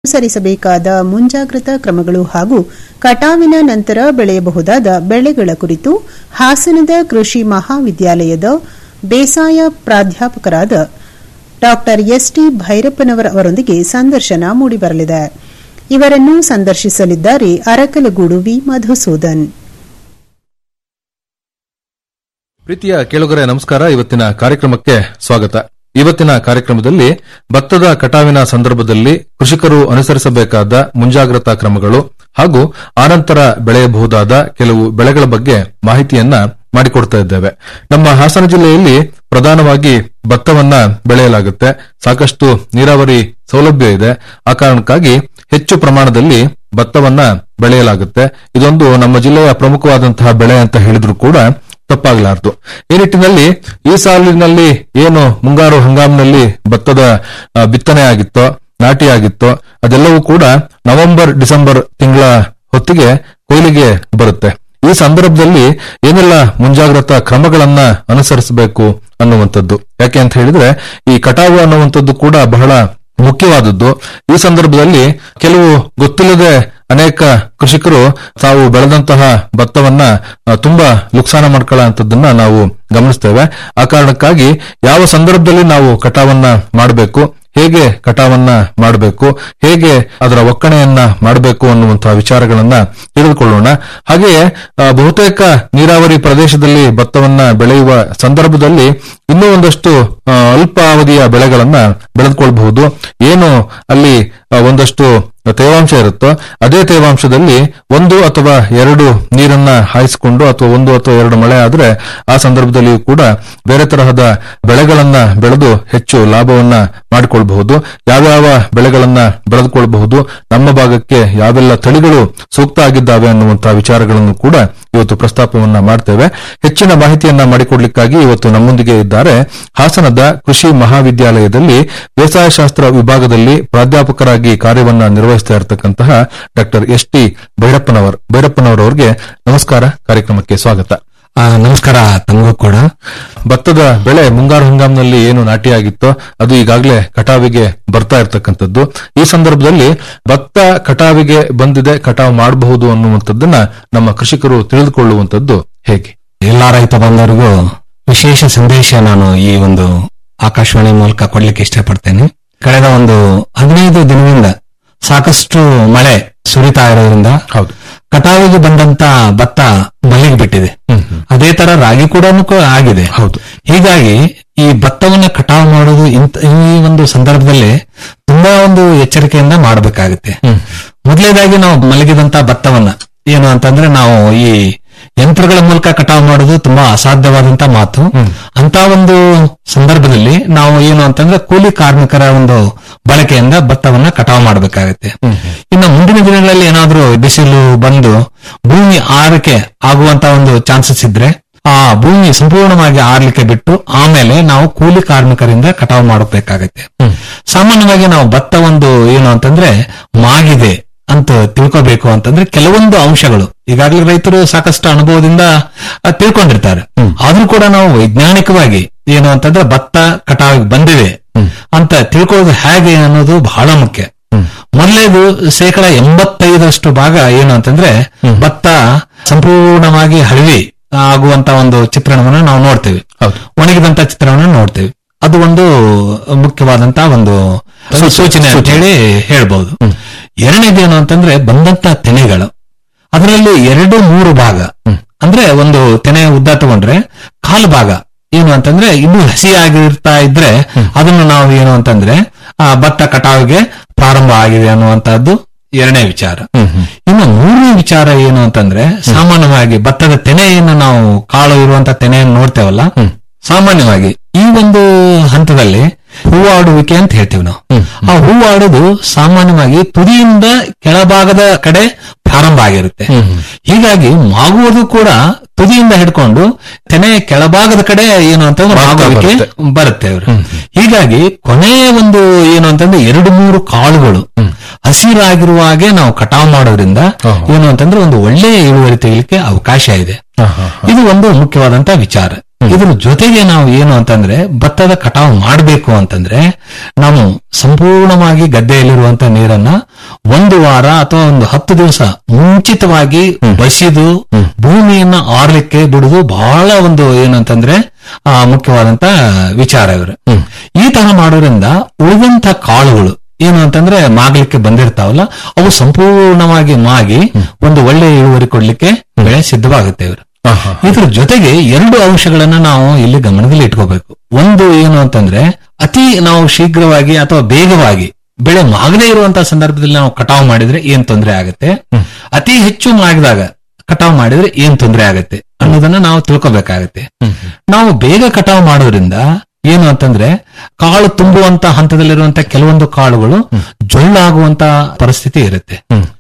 ಅನುಸರಿಸಬೇಕಾದ ಮುಂಜಾಗ್ರತಾ ಕ್ರಮಗಳು ಹಾಗೂ ಕಟಾವಿನ ನಂತರ ಬೆಳೆಯಬಹುದಾದ ಬೆಳೆಗಳ ಕುರಿತು ಹಾಸನದ ಕೃಷಿ ಮಹಾವಿದ್ಯಾಲಯದ ಬೇಸಾಯ ಪ್ರಾಧ್ಯಾಪಕರಾದ ಡಾ ಎಸ್ಟಿ ಭೈರಪ್ಪನವರ್ ಅವರೊಂದಿಗೆ ಸಂದರ್ಶನ ಮೂಡಿಬರಲಿದೆ ಇವರನ್ನು ಸಂದರ್ಶಿಸಲಿದ್ದಾರೆ ಅರಕಲಗೂಡು ವಿ ಮಧುಸೂದನ್ ಪ್ರೀತಿಯ ಕೇಳುಗರೆ ನಮಸ್ಕಾರ ಇವತ್ತಿನ ಕಾರ್ಯಕ್ರಮಕ್ಕೆ ಸ್ವಾಗತ ಇವತ್ತಿನ ಕಾರ್ಯಕ್ರಮದಲ್ಲಿ ಭತ್ತದ ಕಟಾವಿನ ಸಂದರ್ಭದಲ್ಲಿ ಕೃಷಿಕರು ಅನುಸರಿಸಬೇಕಾದ ಮುಂಜಾಗ್ರತಾ ಕ್ರಮಗಳು ಹಾಗೂ ಆನಂತರ ಬೆಳೆಯಬಹುದಾದ ಕೆಲವು ಬೆಳೆಗಳ ಬಗ್ಗೆ ಮಾಹಿತಿಯನ್ನ ಮಾಡಿಕೊಡ್ತಾ ಇದ್ದೇವೆ ನಮ್ಮ ಹಾಸನ ಜಿಲ್ಲೆಯಲ್ಲಿ ಪ್ರಧಾನವಾಗಿ ಭತ್ತವನ್ನ ಬೆಳೆಯಲಾಗುತ್ತೆ ಸಾಕಷ್ಟು ನೀರಾವರಿ ಸೌಲಭ್ಯ ಇದೆ ಆ ಕಾರಣಕ್ಕಾಗಿ ಹೆಚ್ಚು ಪ್ರಮಾಣದಲ್ಲಿ ಭತ್ತವನ್ನ ಬೆಳೆಯಲಾಗುತ್ತೆ ಇದೊಂದು ನಮ್ಮ ಜಿಲ್ಲೆಯ ಪ್ರಮುಖವಾದಂತಹ ಬೆಳೆ ಅಂತ ಹೇಳಿದ್ರು ಕೂಡ ತಪ್ಪಾಗಲಾರದು ಈ ನಿಟ್ಟಿನಲ್ಲಿ ಈ ಸಾಲಿನಲ್ಲಿ ಏನು ಮುಂಗಾರು ಹಂಗಾಮಿನಲ್ಲಿ ಭತ್ತದ ಆ, ಬಿತ್ತನೆ ಆಗಿತ್ತೋ ನಾಟಿ ಆಗಿತ್ತೋ ಅದೆಲ್ಲವೂ ಕೂಡ ನವೆಂಬರ್ ಡಿಸೆಂಬರ್ ತಿಂಗಳ ಹೊತ್ತಿಗೆ ಕೊಯ್ಲಿಗೆ ಬರುತ್ತೆ ಈ ಸಂದರ್ಭದಲ್ಲಿ ಏನೆಲ್ಲ ಮುಂಜಾಗ್ರತಾ ಕ್ರಮಗಳನ್ನ ಅನುಸರಿಸಬೇಕು ಅನ್ನುವಂಥದ್ದು ಯಾಕೆ ಅಂತ ಹೇಳಿದ್ರೆ ಈ ಕಟಾವು ಅನ್ನುವಂಥದ್ದು ಕೂಡ ಬಹಳ ಮುಖ್ಯವಾದದ್ದು ಈ ಸಂದರ್ಭದಲ್ಲಿ ಕೆಲವು ಗೊತ್ತಿಲ್ಲದೆ ಅನೇಕ ಕೃಷಿಕರು ತಾವು ಬೆಳೆದಂತಹ ಭತ್ತವನ್ನ ಆ, ತುಂಬಾ ನುಕ್ಸಾನ ಮಾಡ್ಕೊಳ್ಳೋಂಥದ್ದನ್ನ ನಾವು ಗಮನಿಸ್ತೇವೆ ಆ ಕಾರಣಕ್ಕಾಗಿ ಯಾವ ಸಂದರ್ಭದಲ್ಲಿ ನಾವು ಕಟಾವನ್ನ ಮಾಡಬೇಕು ಹೇಗೆ ಕಟಾವನ್ನ ಮಾಡಬೇಕು ಹೇಗೆ ಅದರ ಒಕ್ಕಣೆಯನ್ನ ಮಾಡಬೇಕು ಅನ್ನುವಂತಹ ವಿಚಾರಗಳನ್ನ ತಿಳಿದುಕೊಳ್ಳೋಣ ಹಾಗೆಯೇ ಆ, ಬಹುತೇಕ ನೀರಾವರಿ ಪ್ರದೇಶದಲ್ಲಿ ಭತ್ತವನ್ನ ಬೆಳೆಯುವ ಸಂದರ್ಭದಲ್ಲಿ ಇನ್ನೂ ಒಂದಷ್ಟು ಆ, ಅಲ್ಪಾವಧಿಯ ಬೆಳೆಗಳನ್ನ ಬೆಳೆದುಕೊಳ್ಬಹುದು ಏನು ಅಲ್ಲಿ ಆ, ಒಂದಷ್ಟು ತೇವಾಂಶ ಇರುತ್ತೋ ಅದೇ ತೇವಾಂಶದಲ್ಲಿ ಒಂದು ಅಥವಾ ಎರಡು ನೀರನ್ನ ಹಾಯಿಸಿಕೊಂಡು ಅಥವಾ ಒಂದು ಅಥವಾ ಎರಡು ಮಳೆ ಆದ್ರೆ ಆ ಸಂದರ್ಭದಲ್ಲಿಯೂ ಕೂಡ ಬೇರೆ ತರಹದ ಬೆಳೆಗಳನ್ನ ಬೆಳೆದು ಹೆಚ್ಚು ಲಾಭವನ್ನ ಮಾಡಿಕೊಳ್ಬಹುದು ಯಾವ್ಯಾವ ಬೆಳೆಗಳನ್ನ ಬೆಳೆದುಕೊಳ್ಬಹುದು ನಮ್ಮ ಭಾಗಕ್ಕೆ ಯಾವೆಲ್ಲ ತಳಿಗಳು ಸೂಕ್ತ ಆಗಿದ್ದಾವೆ ಅನ್ನುವಂತಹ ವಿಚಾರಗಳನ್ನು ಕೂಡ ಇವತ್ತು ಪ್ರಸ್ತಾಪವನ್ನ ಮಾಡ್ತೇವೆ ಹೆಚ್ಚಿನ ಮಾಹಿತಿಯನ್ನ ಮಾಡಿಕೊಡ್ಲಿಕ್ಕಾಗಿ ಇವತ್ತು ನಮ್ಮೊಂದಿಗೆ ಇದ್ದಾರೆ ಹಾಸನದ ಕೃಷಿ ಮಹಾವಿದ್ಯಾಲಯದಲ್ಲಿ ಬೇಸಾಯ ಶಾಸ್ತ್ರ ವಿಭಾಗದಲ್ಲಿ ಪ್ರಾಧ್ಯಾಪಕರಾಗಿ ಕಾರ್ಯವನ್ನ ನಿರ್ವಹಿಸ್ತಾ ಇರತಕ್ಕಂತಹ ಡಾಕ್ಟರ್ ಎಸ್ ಟಿ ಭೈರಪ್ಪನವರ್ ಭೈರಪ್ಪನವರವರಿಗೆ ನಮಸ್ಕಾರ ಕಾರ್ಯಕ್ರಮಕ್ಕೆ ಸ್ವಾಗತ ಆ, ನಮಸ್ಕಾರ ತಮಗೂ ಕೂಡ ಭತ್ತದ ಬೆಳೆ ಮುಂಗಾರು ಹಂಗಾಮಿನಲ್ಲಿ ಏನು ನಾಟಿಯಾಗಿತ್ತೋ ಅದು ಈಗಾಗಲೇ ಕಟಾವಿಗೆ ಬರ್ತಾ ಇರತಕ್ಕಂಥದ್ದು ಈ ಸಂದರ್ಭದಲ್ಲಿ ಭತ್ತ ಕಟಾವಿಗೆ ಬಂದಿದೆ ಕಟಾವು ಮಾಡಬಹುದು ಅನ್ನುವಂಥದ್ದನ್ನ ನಮ್ಮ ಕೃಷಿಕರು ತಿಳಿದುಕೊಳ್ಳುವಂಥದ್ದು ಹೇಗೆ ಎಲ್ಲಾ ರೈತ ಬಾಂಧವರಿಗೂ ವಿಶೇಷ ಸಂದೇಶ ನಾನು ಈ ಒಂದು ಆಕಾಶವಾಣಿ ಮೂಲಕ ಕೊಡ್ಲಿಕ್ಕೆ ಇಷ್ಟಪಡ್ತೇನೆ ಕಳೆದ ಒಂದು ಹದಿನೈದು ದಿನದಿಂದ ಸಾಕಷ್ಟು ಮಳೆ ಸುರಿತಾ ಇರೋದ್ರಿಂದ ಹೌದು ಕಟಾವಿಗೆ ಬಂದಂತ ಭತ್ತ ಮಲ್ಲಿಗೆ ಬಿಟ್ಟಿದೆ ಹ್ಮ್, ಹ್ಮ್. ಅದೇ ತರ ರಾಗಿ ಕೂಡ ಆಗಿದೆ ಹೌದು. ಹೀಗಾಗಿ ಈ ಭತ್ತವನ್ನ ಕಟಾವು ಮಾಡೋದು ಇಂತ ಈ ಒಂದು ಸಂದರ್ಭದಲ್ಲಿ ತುಂಬಾ ಒಂದು ಎಚ್ಚರಿಕೆಯಿಂದ ಮಾಡಬೇಕಾಗುತ್ತೆ ಹ್ಮ್. ಮೊದಲೇದಾಗಿ ನಾವು ಮಲಗಿದಂತ ಭತ್ತವನ್ನ ಏನು ಅಂತಂದ್ರೆ ನಾವು ಈ ಯಂತ್ರಗಳ ಮೂಲಕ ಕಟಾವು ಮಾಡೋದು ತುಂಬಾ ಅಸಾಧ್ಯವಾದಂತ ಮಾತು ಅಂತ ಒಂದು ಸಂದರ್ಭದಲ್ಲಿ ನಾವು ಏನು ಅಂತಂದ್ರೆ ಕೂಲಿ ಕಾರ್ಮಿಕರ ಒಂದು ಬಳಕೆಯಿಂದ ಭತ್ತವನ್ನ ಕಟಾವು ಮಾಡಬೇಕಾಗುತ್ತೆ ಇನ್ನು ಮುಂದಿನ ದಿನಗಳಲ್ಲಿ ಏನಾದ್ರೂ ಬಿಸಿಲು ಬಂದು ಭೂಮಿ ಆರಕ್ಕೆ ಆಗುವಂತ ಒಂದು ಚಾನ್ಸಸ್ ಇದ್ರೆ ಆ ಭೂಮಿ ಸಂಪೂರ್ಣವಾಗಿ ಆರ್ಲಿಕ್ಕೆ ಬಿಟ್ಟು ಆಮೇಲೆ ನಾವು ಕೂಲಿ ಕಾರ್ಮಿಕರಿಂದ ಕಟಾವು ಮಾಡಬೇಕಾಗತ್ತೆ ಸಾಮಾನ್ಯವಾಗಿ ನಾವು ಭತ್ತ ಒಂದು ಏನು ಅಂತಂದ್ರೆ ಮಾಗಿದೆ ಅಂತ ತಿಳ್ಕೋಬೇಕು ಅಂತಂದ್ರೆ ಕೆಲವೊಂದು ಅಂಶಗಳು ಈಗಾಗಲೇ ರೈತರು ಸಾಕಷ್ಟು ಅನುಭವದಿಂದ ಅಹ್, ತಿಳ್ಕೊಂಡಿರ್ತಾರೆ ಆದ್ರೂ ಕೂಡ ನಾವು ವೈಜ್ಞಾನಿಕವಾಗಿ ಏನು ಅಂತಂದ್ರೆ ಭತ್ತ ಕಟಾವಿಗೆ ಬಂದಿದೆ ಅಂತ ತಿಳ್ಕೊಳ್ಳೋದು ಹೇಗೆ ಅನ್ನೋದು ಬಹಳ ಮುಖ್ಯ ಮೊದಲೇದು ಶೇಕಡ ಎಂಬತ್ತೈದರಷ್ಟು ಭಾಗ ಏನು ಅಂತಂದ್ರೆ ಭತ್ತ ಸಂಪೂರ್ಣವಾಗಿ ಹಳವಿ ಆಗುವಂತ ಒಂದು ಚಿತ್ರಣವನ್ನ ನಾವು ನೋಡ್ತೇವೆ ಹೌದು. ಒಣಗಿದಂತ ಚಿತ್ರಣವನ್ನ ನೋಡ್ತೇವೆ ಅದು ಒಂದು ಮುಖ್ಯವಾದಂತ ಒಂದು ಸೂಚನೆ ಅಂತ ಹೇಳಿ ಹೇಳ್ಬಹುದು ಎರಡನೇದೇನು ಅಂತಂದ್ರೆ ಬಂದಂತ ತೆನೆಗಳು ಅದರಲ್ಲಿ ಎರಡು ಮೂರು ಭಾಗ ಅಂದ್ರೆ ಒಂದು ತೆನೆ ಉದ್ದ ತಗೊಂಡ್ರೆ ಕಾಲು ಭಾಗ ಏನು ಅಂತಂದ್ರೆ ಇನ್ನೂ ಹಸಿಯಾಗಿರ್ತಾ ಇದ್ರೆ ಅದನ್ನು ನಾವು ಏನು ಅಂತಂದ್ರೆ ಆ ಭತ್ತ ಕಟಾವಿಗೆ ಪ್ರಾರಂಭ ಆಗಿದೆ ಅನ್ನುವಂತಹದ್ದು ಎರಡನೇ ವಿಚಾರ ಇನ್ನು ಮೂರನೇ ವಿಚಾರ ಏನು ಅಂತಂದ್ರೆ ಸಾಮಾನ್ಯವಾಗಿ ಭತ್ತದ ತೆನೆಯನ್ನು ನಾವು ಕಾಳು ಇರುವಂತ ತೆನೆಯನ್ನು ನೋಡ್ತೇವಲ್ಲ ಸಾಮಾನ್ಯವಾಗಿ ಈ ಒಂದು ಹಂತದಲ್ಲಿ ಹೂವಾಡುವಿಕೆ ಅಂತ ಹೇಳ್ತೀವಿ ನಾವು ಆ ಹೂವಾಡುದು ಸಾಮಾನ್ಯವಾಗಿ ತುದಿಯಿಂದ ಕೆಳಭಾಗದ ಕಡೆ ಪ್ರಾರಂಭ ಆಗಿರುತ್ತೆ ಹೀಗಾಗಿ ಮಾಗುವುದು ಕೂಡ ತುದಿಯಿಂದ ಹಿಡ್ಕೊಂಡು ತೆನೆಯ ಕೆಳಭಾಗದ ಕಡೆ ಏನು ಅಂತಂದ್ರೆ ಮಾಗ್ತಾ ಮಾಗುವಿಕೆ ಬರುತ್ತೆ. ಬರುತ್ತೆ ಅವರು ಹೀಗಾಗಿ ಕೊನೆಯ ಒಂದು ಏನು ಅಂತಂದ್ರೆ ಎರಡು ಮೂರು ಕಾಳುಗಳು ಹಸಿರಾಗಿರುವ ಹಾಗೆ ನಾವು ಕಟಾವು ಮಾಡೋದ್ರಿಂದ ಆಹಾ. ಏನು ಅಂತಂದ್ರೆ ಒಂದು ಒಳ್ಳೆಯ ಇಳುವರಿ ತೆಗಿಲಿಕ್ಕೆ ಅವಕಾಶ ಇದೆ ಇದು ಒಂದು ಮುಖ್ಯವಾದಂತ ವಿಚಾರ ಇದ್ರ ಜೊತೆಗೆ ನಾವು ಏನು ಅಂತಂದ್ರೆ ಭತ್ತದ ಕಟಾವು ಮಾಡಬೇಕು ಅಂತಂದ್ರೆ ನಾವು ಸಂಪೂರ್ಣವಾಗಿ ಗದ್ದೆಯಲ್ಲಿರುವಂತ ನೀರನ್ನ ಒಂದು ವಾರ ಅಥವಾ ಒಂದು ಹತ್ತು ದಿವಸ ಮುಂಚಿತವಾಗಿ ಬಸಿದು ಭೂಮಿಯನ್ನ ಆರ್ಲಿಕ್ಕೆ ಬಿಡುದು ಬಹಳ ಒಂದು ಏನಂತಂದ್ರೆ ಆ, ಮುಖ್ಯವಾದಂತ ವಿಚಾರ ಇವರು ಈ ತರ ಮಾಡೋದ್ರಿಂದ ಉಳಿದಂತ ಕಾಳುಗಳು ಏನು ಅಂತಂದ್ರೆ ಮಾಗ್ಲಿಕ್ಕೆ ಬಂದಿರ್ತಾವಲ್ಲ ಅವು ಸಂಪೂರ್ಣವಾಗಿ ಮಾಗಿ ಒಂದು ಒಳ್ಳೆ ಇಳುವರಿ ಕೊಡ್ಲಿಕ್ಕೆ ಬೆಳೆ ಸಿದ್ಧವಾಗುತ್ತೆ ಇವರು ಆಹಾ. ಇದ್ರ ಜೊತೆಗೆ ಎರಡು ಅಂಶಗಳನ್ನ ನಾವು ಇಲ್ಲಿ ಗಮನದಲ್ಲಿ ಇಟ್ಕೋಬೇಕು ಒಂದು ಏನು ಅಂತಂದ್ರೆ ಅತಿ ನಾವು ಶೀಘ್ರವಾಗಿ ಅಥವಾ ಬೇಗವಾಗಿ ಬೆಳೆ ಮಾಗದೇ ಇರುವಂತಹ ಸಂದರ್ಭದಲ್ಲಿ ನಾವು ಕಟಾವು ಮಾಡಿದ್ರೆ ಏನ್ ತೊಂದರೆ ಆಗುತ್ತೆ ಅತಿ ಹೆಚ್ಚು ಮಾಗಿದಾಗ ಕಟಾವು ಮಾಡಿದ್ರೆ ಏನ್ ತೊಂದರೆ ಆಗುತ್ತೆ ಅನ್ನೋದನ್ನ ನಾವು ತಿಳ್ಕೊಬೇಕಾಗತ್ತೆ ನಾವು ಬೇಗ ಕಟಾವು ಮಾಡೋದ್ರಿಂದ ಏನು ಅಂತಂದ್ರೆ ಕಾಳು ತುಂಬುವಂತ ಹಂತದಲ್ಲಿರುವಂತ ಕೆಲವೊಂದು ಕಾಳುಗಳು ಜೊಳ್ಳಾಗುವಂತ ಪರಿಸ್ಥಿತಿ ಇರುತ್ತೆ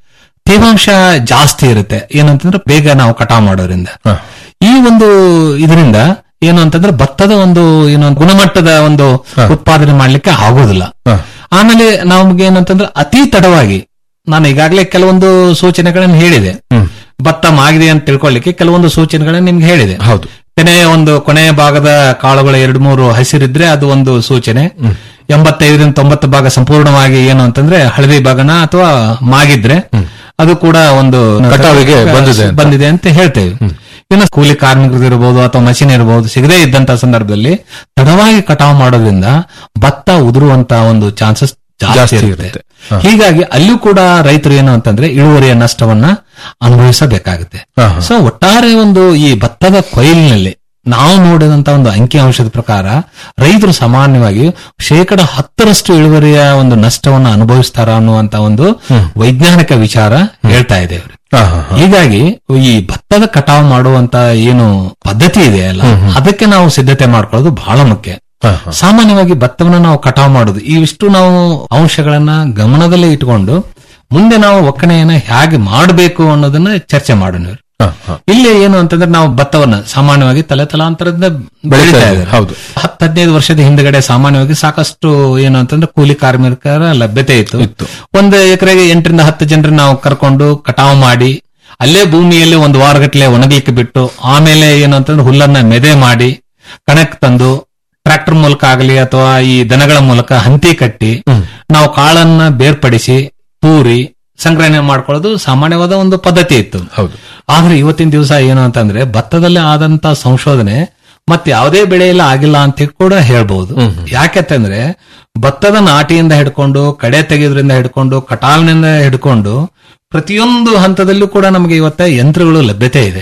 ತೇವಾಂಶ ಜಾಸ್ತಿ ಇರುತ್ತೆ ಏನಂತಂದ್ರೆ ಬೇಗ ನಾವು ಕಟಾವು ಮಾಡೋದ್ರಿಂದ ಹ. ಈ ಒಂದು ಇದರಿಂದ ಏನು ಅಂತಂದ್ರೆ ಭತ್ತದ ಒಂದು ಏನು ಗುಣಮಟ್ಟದ ಒಂದು ಉತ್ಪಾದನೆ ಮಾಡ್ಲಿಕ್ಕೆ ಆಗೋದಿಲ್ಲ ಹ. ಆಮೇಲೆ ನಮ್ಗೆ ಏನಂತಂದ್ರೆ ಅತಿ ತಡವಾಗಿ ನಾನು ಈಗಾಗಲೇ ಕೆಲವೊಂದು ಸೂಚನೆಗಳನ್ನು ಹೇಳಿದೆ ಭತ್ತ ಮಾಗಿದೆ ಅಂತ ತಿಳ್ಕೊಳ್ಳಿಕ್ಕೆ ಕೆಲವೊಂದು ಸೂಚನೆಗಳನ್ನ ನಿಮ್ಗೆ ಹೇಳಿದೆ ಹೌದು ಕೊನೆಯ ಒಂದು ಕೊನೆಯ ಭಾಗದ ಕಾಳುಗಳ ಎರಡು ಮೂರು ಹಸಿರಿದ್ರೆ ಅದು ಒಂದು ಸೂಚನೆ ಎಂಬತ್ತೈದರಿಂದ ತೊಂಬತ್ತು ಭಾಗ ಸಂಪೂರ್ಣವಾಗಿ ಏನು ಅಂತಂದ್ರೆ ಹಳದಿ ಭಾಗನ ಅಥವಾ ಮಾಗಿದ್ರೆ ಅದು ಕೂಡ ಒಂದು ಕಟಾವಿಗೆ ಬಂದಿದೆ ಅಂತ. ಬಂದಿದೆ ಅಂತ ಹೇಳ್ತೇವೆ ಇನ್ನು ಕೂಲಿ ಕಾರ್ಮಿಕರು ಇರಬಹುದು ಅಥವಾ ಮಷಿನ್ ಇರಬಹುದು ಸಿಗದೇ ಇದ್ದಂತ ಸಂದರ್ಭದಲ್ಲಿ ತಡವಾಗಿ ಕಟಾವು ಮಾಡೋದ್ರಿಂದ ಭತ್ತ ಉದುರುವಂತ ಒಂದು ಚಾನ್ಸಸ್ ಜಾಸ್ತಿ ಜಾಸ್ತಿ ಇರುತ್ತೆ ಇರುತ್ತೆ. ಹ. ಹೀಗಾಗಿ ಅಲ್ಲೂ ಕೂಡ ರೈತರು ಏನು ಅಂತಂದ್ರೆ ಇಳುವರಿಯ ನಷ್ಟವನ್ನ ಅನುಭವಿಸಬೇಕಾಗುತ್ತೆ ಹ, ಹ. ಸೊ ಒಟ್ಟಾರೆ ಒಂದು ಈ ಭತ್ತದ ಕೊಯ್ಲಿನಲ್ಲಿ ನಾವು ನೋಡಿದಂತ ಒಂದು ಅಂಕಿ ಅಂಶದ ಪ್ರಕಾರ ರೈತರು ಸಾಮಾನ್ಯವಾಗಿ ಶೇಕಡ ಹತ್ತರಷ್ಟು ಇಳುವರಿಯ ಒಂದು ನಷ್ಟವನ್ನು ಅನುಭವಿಸ್ತಾರ ಅನ್ನುವಂತ ಒಂದು ವೈಜ್ಞಾನಿಕ ವಿಚಾರ ಹೇಳ್ತಾ ಇದೆ ಅವ್ರು. ಆಹಾ. ಹೀಗಾಗಿ ಈ ಭತ್ತದ ಕಟಾವು ಮಾಡುವಂತ ಏನು ಪದ್ಧತಿ ಇದೆ ಅಲ್ಲ ಅದಕ್ಕೆ ನಾವು ಸಿದ್ಧತೆ ಮಾಡ್ಕೊಳ್ಳೋದು ಬಹಳ ಮುಖ್ಯ ಹ, ಹ. ಸಾಮಾನ್ಯವಾಗಿ ಭತ್ತವನ್ನ ನಾವು ಕಟಾವು ಮಾಡೋದು ಇವಿಷ್ಟು ನಾವು ಅಂಶಗಳನ್ನ ಗಮನದಲ್ಲೇ ಇಟ್ಕೊಂಡು ಮುಂದೆ ನಾವು ಒಕ್ಕಣೆಯನ್ನ ಹೇಗೆ ಮಾಡಬೇಕು ಅನ್ನೋದನ್ನ ಚರ್ಚೆ ಮಾಡೋಣ ಇವ್ರು. ಹ, ಹ. ಇಲ್ಲಿ ಏನು ಅಂತಂದ್ರೆ ನಾವು ಭತ್ತವನ್ನ ಸಾಮಾನ್ಯವಾಗಿ ತಲೆ ತಲಾಂತರದಿಂದ ಬೆಳೀತಾ ಇದ್ದೀವಿ, ಇದ್ದಾರೆ ಹೌದು. ಹತ್ತು ಹದಿನೈದು ವರ್ಷದ ಹಿಂದ್ಗಡೆ ಸಾಮಾನ್ಯವಾಗಿ ಸಾಕಷ್ಟು ಏನು ಅಂತಂದ್ರೆ ಕೂಲಿ ಕಾರ್ಮಿಕರ ಲಭ್ಯತೆ ಇತ್ತು ಇತ್ತು. ಒಂದು ಎಕರೆಗೆ ಎಂಟರಿಂದ ಹತ್ತು ಜನರನ್ನ ನಾವು ಕರ್ಕೊಂಡು ಕಟಾವು ಮಾಡಿ ಅಲ್ಲೇ ಭೂಮಿಯಲ್ಲಿ ಒಂದು ವಾರಗಟ್ಟಲೆ ಒಣಗಲಿಕ್ಕೆ ಬಿಟ್ಟು ಆಮೇಲೆ ಏನು ಅಂತಂದ್ರೆ ಹುಲ್ಲನ್ನ ಮೆದೆ ಮಾಡಿ ಕಣಕ್ ತಂದು ಟ್ರಾಕ್ಟರ್ ಮೂಲಕ ಆಗಲಿ ಅಥವಾ ಈ ದನಗಳ ಮೂಲಕ ಹಂತಿ ಕಟ್ಟಿ ನಾವು ಕಾಳನ್ನ ಬೇರ್ಪಡಿಸಿ ತೂರಿ ಸಂಗ್ರಹಣೆ ಮಾಡ್ಕೊಳ್ಳೋದು ಸಾಮಾನ್ಯವಾದ ಒಂದು ಪದ್ಧತಿ ಇತ್ತು ಹೌದು ಆದ್ರೆ ಇವತ್ತಿನ ದಿವಸ ಏನು ಅಂತಂದ್ರೆ ಭತ್ತದಲ್ಲಿ ಆದಂತ ಸಂಶೋಧನೆ ಮತ್ತೆ ಯಾವುದೇ ಬೆಳೆಯಲ್ಲಿ ಆಗಿಲ್ಲ ಅಂತ ಕೂಡ ಹೇಳ್ಬಹುದು ಯಾಕೆಂತಂದ್ರೆ ಭತ್ತದ ನಾಟಿಯಿಂದ ಹಿಡ್ಕೊಂಡು ಕಡೆ ತೆಗೆಯೋದ್ರಿಂದ ಹಿಡ್ಕೊಂಡು ಕಟಾವಿನಿಂದ ಹಿಡ್ಕೊಂಡು ಪ್ರತಿಯೊಂದು ಹಂತದಲ್ಲೂ ಕೂಡ ನಮಗೆ ಇವತ್ತ ಯಂತ್ರಗಳು ಲಭ್ಯತೆ ಇದೆ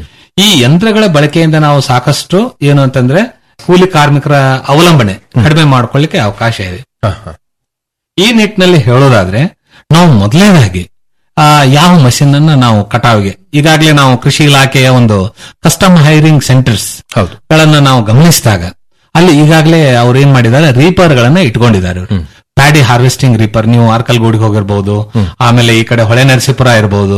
ಈ ಯಂತ್ರಗಳ ಬಳಕೆಯಿಂದ ನಾವು ಸಾಕಷ್ಟು ಏನು ಅಂತಂದ್ರೆ ಕೂಲಿ ಕಾರ್ಮಿಕರ ಅವಲಂಬನೆ ಕಡಿಮೆ ಮಾಡ್ಕೊಳ್ಳಿಕ್ಕೆ ಅವಕಾಶ ಇದೆ ಹ, ಹ. ಈ ನಿಟ್ಟಿನಲ್ಲಿ ಹೇಳೋದಾದ್ರೆ ನಾವು ಮೊದಲನೇದಾಗಿ ಆ ಯಾವ ಮಷಿನ್ ಅನ್ನ ನಾವು ಕಟಾವಿಗೆ ಈಗಾಗಲೇ ನಾವು ಕೃಷಿ ಇಲಾಖೆಯ ಒಂದು ಕಸ್ಟಮ್ ಹೈರಿಂಗ್ ಸೆಂಟರ್ಸ್ ಹೌದು ಗಳನ್ನ ನಾವು ಗಮನಿಸಿದಾಗ ಅಲ್ಲಿ ಈಗಾಗಲೇ ಅವ್ರು ಏನ್ ಮಾಡಿದ್ದಾರೆ ರೀಪರ್ ಗಳನ್ನ ಇಟ್ಕೊಂಡಿದ್ದಾರೆ ಅವ್ರು. ಪ್ಯಾಡಿ ಹಾರ್ವೆಸ್ಟಿಂಗ್ ರೀಪರ್ ನೀವು ಆರ್ಕಲ್ಗೂಡಿಗೆ ಹೋಗಿರ್ಬಹುದು ಆಮೇಲೆ ಈ ಕಡೆ ಹೊಳೆ ನರಸೀಪುರ ಇರಬಹುದು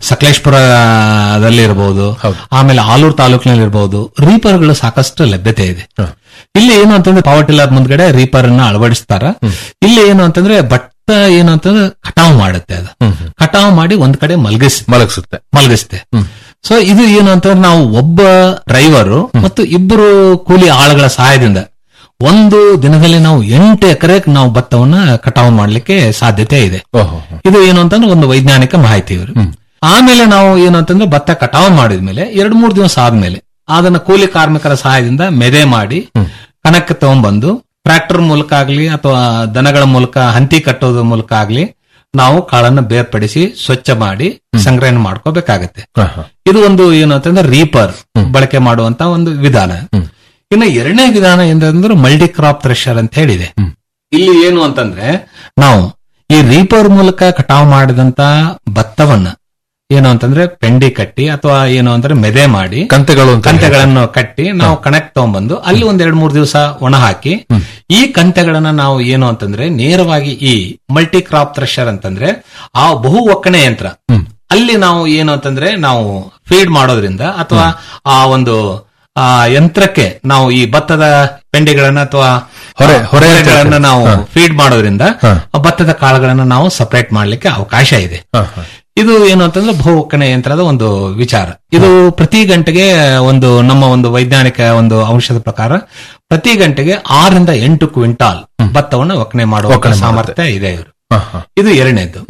ಸಕಲೇಶ್ಪುರದಲ್ಲಿ ಇರಬಹುದು ಆಮೇಲೆ ಆಲೂರು ತಾಲೂಕಿನಲ್ಲಿ ಇರಬಹುದು ರೀಪರ್ ಗಳು ಸಾಕಷ್ಟು ಲಭ್ಯತೆ ಇದೆ ಇಲ್ಲಿ ಏನು ಅಂತಂದ್ರೆ ಪವರ್ ಟಿಲ್ಲರ್ ಮುಂದ್ಗಡೆ ರೀಪರ್ ಅನ್ನ ಅಳವಡಿಸ್ತಾರ ಇಲ್ಲಿ ಏನು ಅಂತಂದ್ರೆ ಭತ್ತ ಏನು ಅಂತಂದ್ರೆ ಕಟಾವು ಮಾಡುತ್ತೆ ಅದು ಕಟಾವು ಮಾಡಿ ಒಂದ್ ಕಡೆ ಮಲಗಿಸ್ ಮಲಗಿಸುತ್ತೆ ಮಲಗಿಸುತ್ತೆ ಸೊ ಇದು ಏನು ಅಂತಂದ್ರೆ ನಾವು ಒಬ್ಬ ಡ್ರೈವರು ಮತ್ತು ಇಬ್ಬರು ಕೂಲಿ ಆಳುಗಳ ಸಹಾಯದಿಂದ ಒಂದು ದಿನದಲ್ಲಿ ನಾವು ಎಂಟು ಎಕರೆ ನಾವು ಭತ್ತವನ್ನ ಕಟಾವು ಮಾಡ್ಲಿಕ್ಕೆ ಸಾಧ್ಯತೆ ಇದೆ ಓಹೋ ಇದು ಏನು ಅಂತಂದ್ರೆ ಒಂದು ವೈಜ್ಞಾನಿಕ ಮಾಹಿತಿ ಇವರು ಆಮೇಲೆ ನಾವು ಏನು ಅಂತಂದ್ರೆ ಭತ್ತ ಕಟಾವು ಮಾಡಿದ್ಮೇಲೆ ಎರಡ್ ಮೂರು ದಿವಸ ಆದ್ಮೇಲೆ ಅದನ್ನ ಕೂಲಿ ಕಾರ್ಮಿಕರ ಸಹಾಯದಿಂದ ಮೆದೆ ಮಾಡಿ ಕಣಕ್ಕೆ ತಗೊಂಡ್ಬಂದು ಟ್ರಾಕ್ಟರ್ ಮೂಲಕ ಆಗ್ಲಿ ಅಥವಾ ದನಗಳ ಮೂಲಕ ಹಂತಿ ಕಟ್ಟೋದ್ರ ಮೂಲಕ ಆಗ್ಲಿ ನಾವು ಕಾಳನ್ನ ಬೇರ್ಪಡಿಸಿ ಸ್ವಚ್ಛ ಮಾಡಿ ಸಂಗ್ರಹಣೆ ಮಾಡ್ಕೋಬೇಕಾಗತ್ತೆ ಹ, ಹ. ಇದು ಒಂದು ಏನು ಅಂತಂದ್ರೆ ರೀಪರ್ ಬಳಕೆ ಮಾಡುವಂತ ಒಂದು ವಿಧಾನ ಇನ್ನು ಎರಡನೇ ವಿಧಾನ ಏನಂದ್ರೆ ಮಲ್ಟಿ ಕ್ರಾಪ್ ಥ್ರೆಷರ್ ಅಂತ ಹೇಳಿದೆ ಇಲ್ಲಿ ಏನು ಅಂತಂದ್ರೆ ನಾವು ಈ ರೀಪರ್ ಮೂಲಕ ಕಟಾವು ಮಾಡಿದಂತ ಭತ್ತವನ್ನ ಏನು ಅಂತಂದ್ರೆ ಪೆಂಡಿ ಕಟ್ಟಿ ಅಥವಾ ಏನು ಅಂದ್ರೆ ಮೆದೆ ಮಾಡಿ ಕಂತೆಗಳು ಅಂತ ಕಂತೆಗಳನ್ನು ಕಟ್ಟಿ ನಾವು ಕಣಕ್ ತಗೊಂಡ್ಬಂದು ಅಲ್ಲಿ ಒಂದ್ ಎರಡ್ ಮೂರು ದಿವಸ ಒಣ ಹಾಕಿ ಈ ಕಂತೆಗಳನ್ನ ನಾವು ಏನು ಅಂತಂದ್ರೆ ನೇರವಾಗಿ ಈ ಮಲ್ಟಿ ಕ್ರಾಪ್ ಥ್ರೆಷರ್ ಅಂತಂದ್ರೆ ಆ ಬಹು ಒಕ್ಕಣೆ ಯಂತ್ರ ಅಲ್ಲಿ ನಾವು ಏನು ಅಂತಂದ್ರೆ ನಾವು ಫೀಡ್ ಮಾಡೋದ್ರಿಂದ ಅಥವಾ ಆ ಒಂದು ಆ ಯಂತ್ರಕ್ಕೆ ನಾವು ಈ ಭತ್ತದ ಪೆಂಡಿಗಳನ್ನ ಅಥವಾ ಹೊರೆ- ಹೊರೆ ಹೊರೆಗಳನ್ನ ಯಂತ್ರಕ್ಕೆ. ನಾವು ಹ. ಫೀಡ್ ಮಾಡೋದ್ರಿಂದ ಹ. ಆ ಭತ್ತದ ಕಾಳುಗಳನ್ನ ನಾವು ಸಪರೇಟ್ ಮಾಡ್ಲಿಕ್ಕೆ ಅವಕಾಶ ಇದೆ ಹ, ಹ. ಇದು ಏನು ಅಂತಂದ್ರೆ ಬಹು ಒಕ್ಕಣೆ ಯಂತ್ರದ ಒಂದು ವಿಚಾರ ಇದು ಪ್ರತಿ ಗಂಟೆಗೆ ಒಂದು ನಮ್ಮ ಒಂದು ವೈಜ್ಞಾನಿಕ ಒಂದು ಅಂಶದ ಪ್ರಕಾರ ಪ್ರತಿ ಗಂಟೆಗೆ ಆರರಿಂದ ಎಂಟು ಕ್ವಿಂಟಾಲ್ ಭತ್ತವನ್ನು ಒಕ್ಕಣೆ ಮಾಡುವ ಒಕ್ಕಣೆ ಸಾಮರ್ಥ್ಯ ಇದೆ ಇವರು ಹ, ಹ. ಇದು ಎರಡನೇದು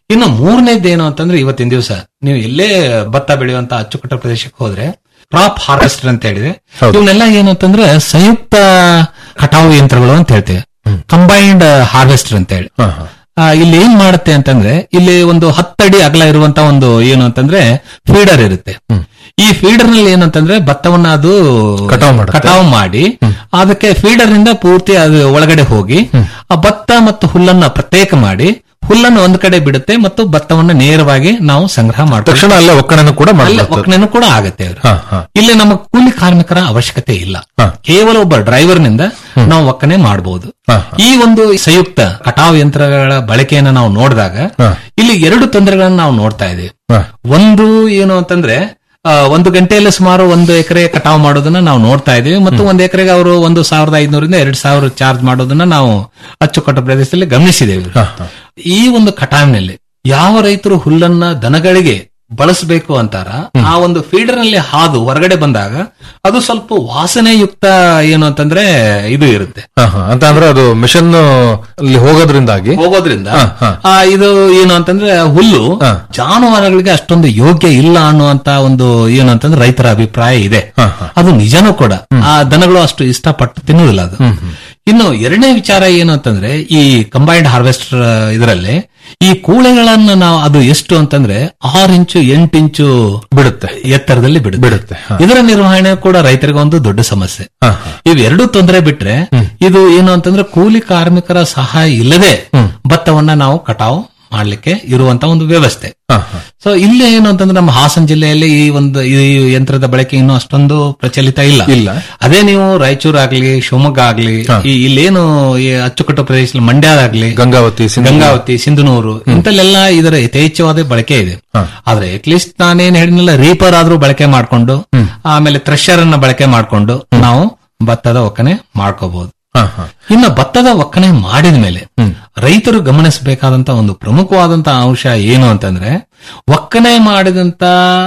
ಇನ್ನು ಮೂರನೇದ್ದು ಏನು ಅಂತಂದ್ರೆ ಇವತ್ತಿನ ದಿವಸ ನೀವು ಎಲ್ಲೇ ಭತ್ತ ಬೆಳೆಯುವಂತ ಅಚ್ಚುಕಟ್ಟ ಪ್ರದೇಶಕ್ಕೆ ಹೋದ್ರೆ ಕ್ರಾಪ್ ಹಾರ್ವೆಸ್ಟರ್ ಅಂತ ಹೇಳಿದೆ ಹೌದು. ಇವನ್ನೆಲ್ಲ ಏನು ಅಂತಂದ್ರೆ ಸಂಯುಕ್ತ ಕಟಾವು ಯಂತ್ರಗಳು ಅಂತ ಹೇಳ್ತೇವೆ ಕಂಬೈನ್ಡ್ ಹಾರ್ವೆಸ್ಟರ್ ಅಂತ ಹೇಳಿ ಹಾ, ಹಾ. ಆ, ಇಲ್ಲಿ ಏನ್ ಮಾಡುತ್ತೆ ಅಂತಂದ್ರೆ ಇಲ್ಲಿ ಒಂದು ಹತ್ತಡಿ ಅಗಲ ಇರುವಂತ ಒಂದು ಏನು ಅಂತಂದ್ರೆ ಫೀಡರ್ ಇರುತ್ತೆ ಈ ಫೀಡರ್ ನಲ್ಲಿ ಏನಂತಂದ್ರೆ ಭತ್ತವನ್ನ ಅದು ಕಟಾವು ಮಾಡುತ್ತೆ. ಕಟಾವು ಮಾಡಿ ಅದಕ್ಕೆ ಫೀಡರ್ ನಿಂದ ಪೂರ್ತಿ ಅದು ಒಳಗಡೆ ಹೋಗಿ ಆ ಭತ್ತ ಮತ್ತು ಹುಲ್ಲನ್ನ ಪ್ರತ್ಯೇಕ ಮಾಡಿ ಹುಲ್ಲನ್ನು ಒಂದ್ ಕಡೆ ಬಿಡುತ್ತೆ ಮತ್ತು ಭತ್ತವನ್ನ ನೇರವಾಗಿ ನಾವು ಸಂಗ್ರಹ ಮಾಡ್ತೀವಿ ತಕ್ಷಣ ಅಲ್ಲೇ ಒಕ್ಕಣೆನೂ ಕೂಡ ಅಲ್ಲೇ ಮಾಡಬಹುದು ಒಕ್ಕಣೆನೂ ಕೂಡ ಆಗತ್ತೆ ಅವ್ರು ಹಾ, ಹಾ. ಇಲ್ಲಿ ನಮ್ಮ ಕೂಲಿ ಕಾರ್ಮಿಕರ ಅವಶ್ಯಕತೆ ಇಲ್ಲ ಹಾ. ಕೇವಲ ಒಬ್ಬ ಡ್ರೈವರ್ ನಿಂದ ನಾವು ಒಕ್ಕಣೆ ಮಾಡಬಹುದು ಹಾ, ಈ ಒಂದು ಸಂಯುಕ್ತ ಕಟಾವು ಯಂತ್ರಗಳ ಬಳಕೆಯನ್ನ ನಾವು ನೋಡಿದಾಗ ಹಾ. ಇಲ್ಲಿ ಎರಡು ತೊಂದರೆಗಳನ್ನ ನಾವು ನೋಡ್ತಾ ಇದ್ದೀವಿ ಹಾ. ಒಂದು ಏನು ಅಂತಂದ್ರೆ ಆ, ಒಂದು ಗಂಟೆಯಲ್ಲಿ ಸುಮಾರು ಒಂದು ಎಕರೆ ಕಟಾವು ಮಾಡೋದನ್ನ ನಾವು ನೋಡ್ತಾ ಇದೀವಿ ಮತ್ತು ಒಂದು ಎಕರೆಗೆ ಅವರು ಒಂದು ಸಾವಿರದ ಐದ್ನೂರಿಂದ ಎರಡ್ ಸಾವಿರ ಚಾರ್ಜ್ ಮಾಡೋದನ್ನ ನಾವು ಅಚ್ಚುಕಟ್ಟು ಪ್ರದೇಶದಲ್ಲಿ ಗಮನಿಸಿದ್ದೇವೆ ಹಾ, ಹಾ. ಈ ಒಂದು ಕಟಾವಿನಲ್ಲಿ ಯಾವ ರೈತರು ಹುಲ್ಲನ್ನ ದನಗಳಿಗೆ ಬಳಸಬೇಕು ಅಂತಾರ ಆ ಒಂದು ಫೀಡರ್ ನಲ್ಲಿ ಹಾದು ಹೊರಗಡೆ ಬಂದಾಗ ಅದು ಸ್ವಲ್ಪ ವಾಸನೆಯುಕ್ತ ಏನು ಅಂತಂದ್ರೆ ಇದು ಇರುತ್ತೆ ಹಾ, ಹಾ. ಅಂತ ಅಂದ್ರೆ ಅದು ಮಿಷನ್ ಅಲ್ಲಿ ಹೋಗೋದ್ರಿಂದಾಗಿ ಹೋಗೋದ್ರಿಂದ ಹಾ, ಹಾ. ಆ, ಇದು ಏನು ಅಂತಂದ್ರೆ ಹುಲ್ಲು ಹಾ. ಜಾನುವಾರುಗಳಿಗೆ ಅಷ್ಟೊಂದು ಯೋಗ್ಯ ಇಲ್ಲ ಅನ್ನುವಂತ ಒಂದು ಏನು ಅಂತಂದ್ರೆ ರೈತರ ಅಭಿಪ್ರಾಯ ಇದೆ ಹಾ, ಹಾ. ಅದು ನಿಜನೂ ಕೂಡ ಆ ದನಗಳು ಅಷ್ಟು ಇಷ್ಟಪಟ್ಟು ತಿನ್ನುವುದಿಲ್ಲ ಅದು ಇನ್ನು ಎರಡನೇ ವಿಚಾರ ಏನು ಅಂತಂದ್ರೆ ಈ ಕಂಬೈನ್ಡ್ ಹಾರ್ವೆಸ್ಟರ್ ಇದರಲ್ಲಿ ಈ ಕೂಳೆಗಳನ್ನ ನಾವು ಅದು ಎಷ್ಟು ಅಂತಂದ್ರೆ ಆರು ಇಂಚು ಎಂಟು ಇಂಚು ಬಿಡುತ್ತೆ ಎತ್ತರದಲ್ಲಿ ಬಿಡುತ್ತೆ ಬಿಡುತ್ತೆ ಹಾ. ಇದರ ನಿರ್ವಹಣೆ ಕೂಡ ರೈತರಿಗೆ ಒಂದು ದೊಡ್ಡ ಸಮಸ್ಯೆ ಹಾ, ಇವೆರಡೂ ತೊಂದರೆ ಬಿಟ್ರೆ ಇದು ಏನು ಅಂತಂದ್ರೆ ಕೂಲಿ ಕಾರ್ಮಿಕರ ಸಹಾಯ ಇಲ್ಲದೆ ಭತ್ತವನ್ನ ನಾವು ಕಟಾವು ಮಾಡ್ಲಿಕ್ಕೆ ಇರುವಂತ ಒಂದು ವ್ಯವಸ್ಥೆ ಹಾ, ಹಾ. ಸೊ ಇಲ್ಲಿ ಏನು ಅಂತಂದ್ರೆ ನಮ್ಮ ಹಾಸನ ಜಿಲ್ಲೆಯಲ್ಲಿ ಈ ಒಂದು ಈ ಯಂತ್ರದ ಬಳಕೆ ಇನ್ನೂ ಅಷ್ಟೊಂದು ಪ್ರಚಲಿತ ಇಲ್ಲ ಇಲ್ಲ. ಅದೇ ನೀವು ರಾಯಚೂರು ಆಗ್ಲಿ ಶಿವಮೊಗ್ಗ ಆಗ್ಲಿ ಈ ಇಲ್ಲೇನು ಈ ಅಚ್ಚುಕಟ್ಟು ಪ್ರದೇಶ ಮಂಡ್ಯ ಆಗ್ಲಿ ಗಂಗಾವತಿ ಸಿಂಧು- ಗಂಗಾವತಿ ಸಿಂಧನೂರು ಇಂತಲ್ಲೆಲ್ಲ ಇದರ ಯಥೇಚ್ಛವಾದ ಬಳಕೆ ಇದೆ ಆದ್ರೆ ಅಟ್ಲೀಸ್ಟ್ ನಾನೇನ್ ಹೇಳಿದ್ನಲ್ಲ ರೀಪರ್ ಆದ್ರೂ ಬಳಕೆ ಮಾಡ್ಕೊಂಡು ಆಮೇಲೆ ಥ್ರೆಶರ್ ಅನ್ನ ಬಳಕೆ ಮಾಡ್ಕೊಂಡು ನಾವು ಭತ್ತದ ಒಕ್ಕನೆ ಮಾಡ್ಕೋಬಹುದು ಹಾ, ಹಾ. ಇನ್ನು ಭತ್ತದ ಒಕ್ಕಣೆ ಮಾಡಿದ ಮೇಲೆ ರೈತರು ಗಮನಿಸಬೇಕಾದಂತ ಒಂದು ಪ್ರಮುಖವಾದಂತ ಅಂಶ ಏನು ಅಂತಂದ್ರೆ ಒಕ್ಕಣೆ ಮಾಡಿದಂತ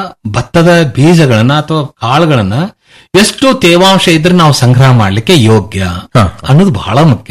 ಭತ್ತದ ಬೀಜಗಳನ್ನ ಅಥವಾ ಕಾಳುಗಳನ್ನ ಎಷ್ಟು ತೇವಾಂಶ ಇದ್ರೆ ನಾವು ಸಂಗ್ರಹ ಮಾಡ್ಲಿಕ್ಕೆ ಯೋಗ್ಯ ಹಾ. ಅನ್ನೋದು ಬಹಳ ಮುಖ್ಯ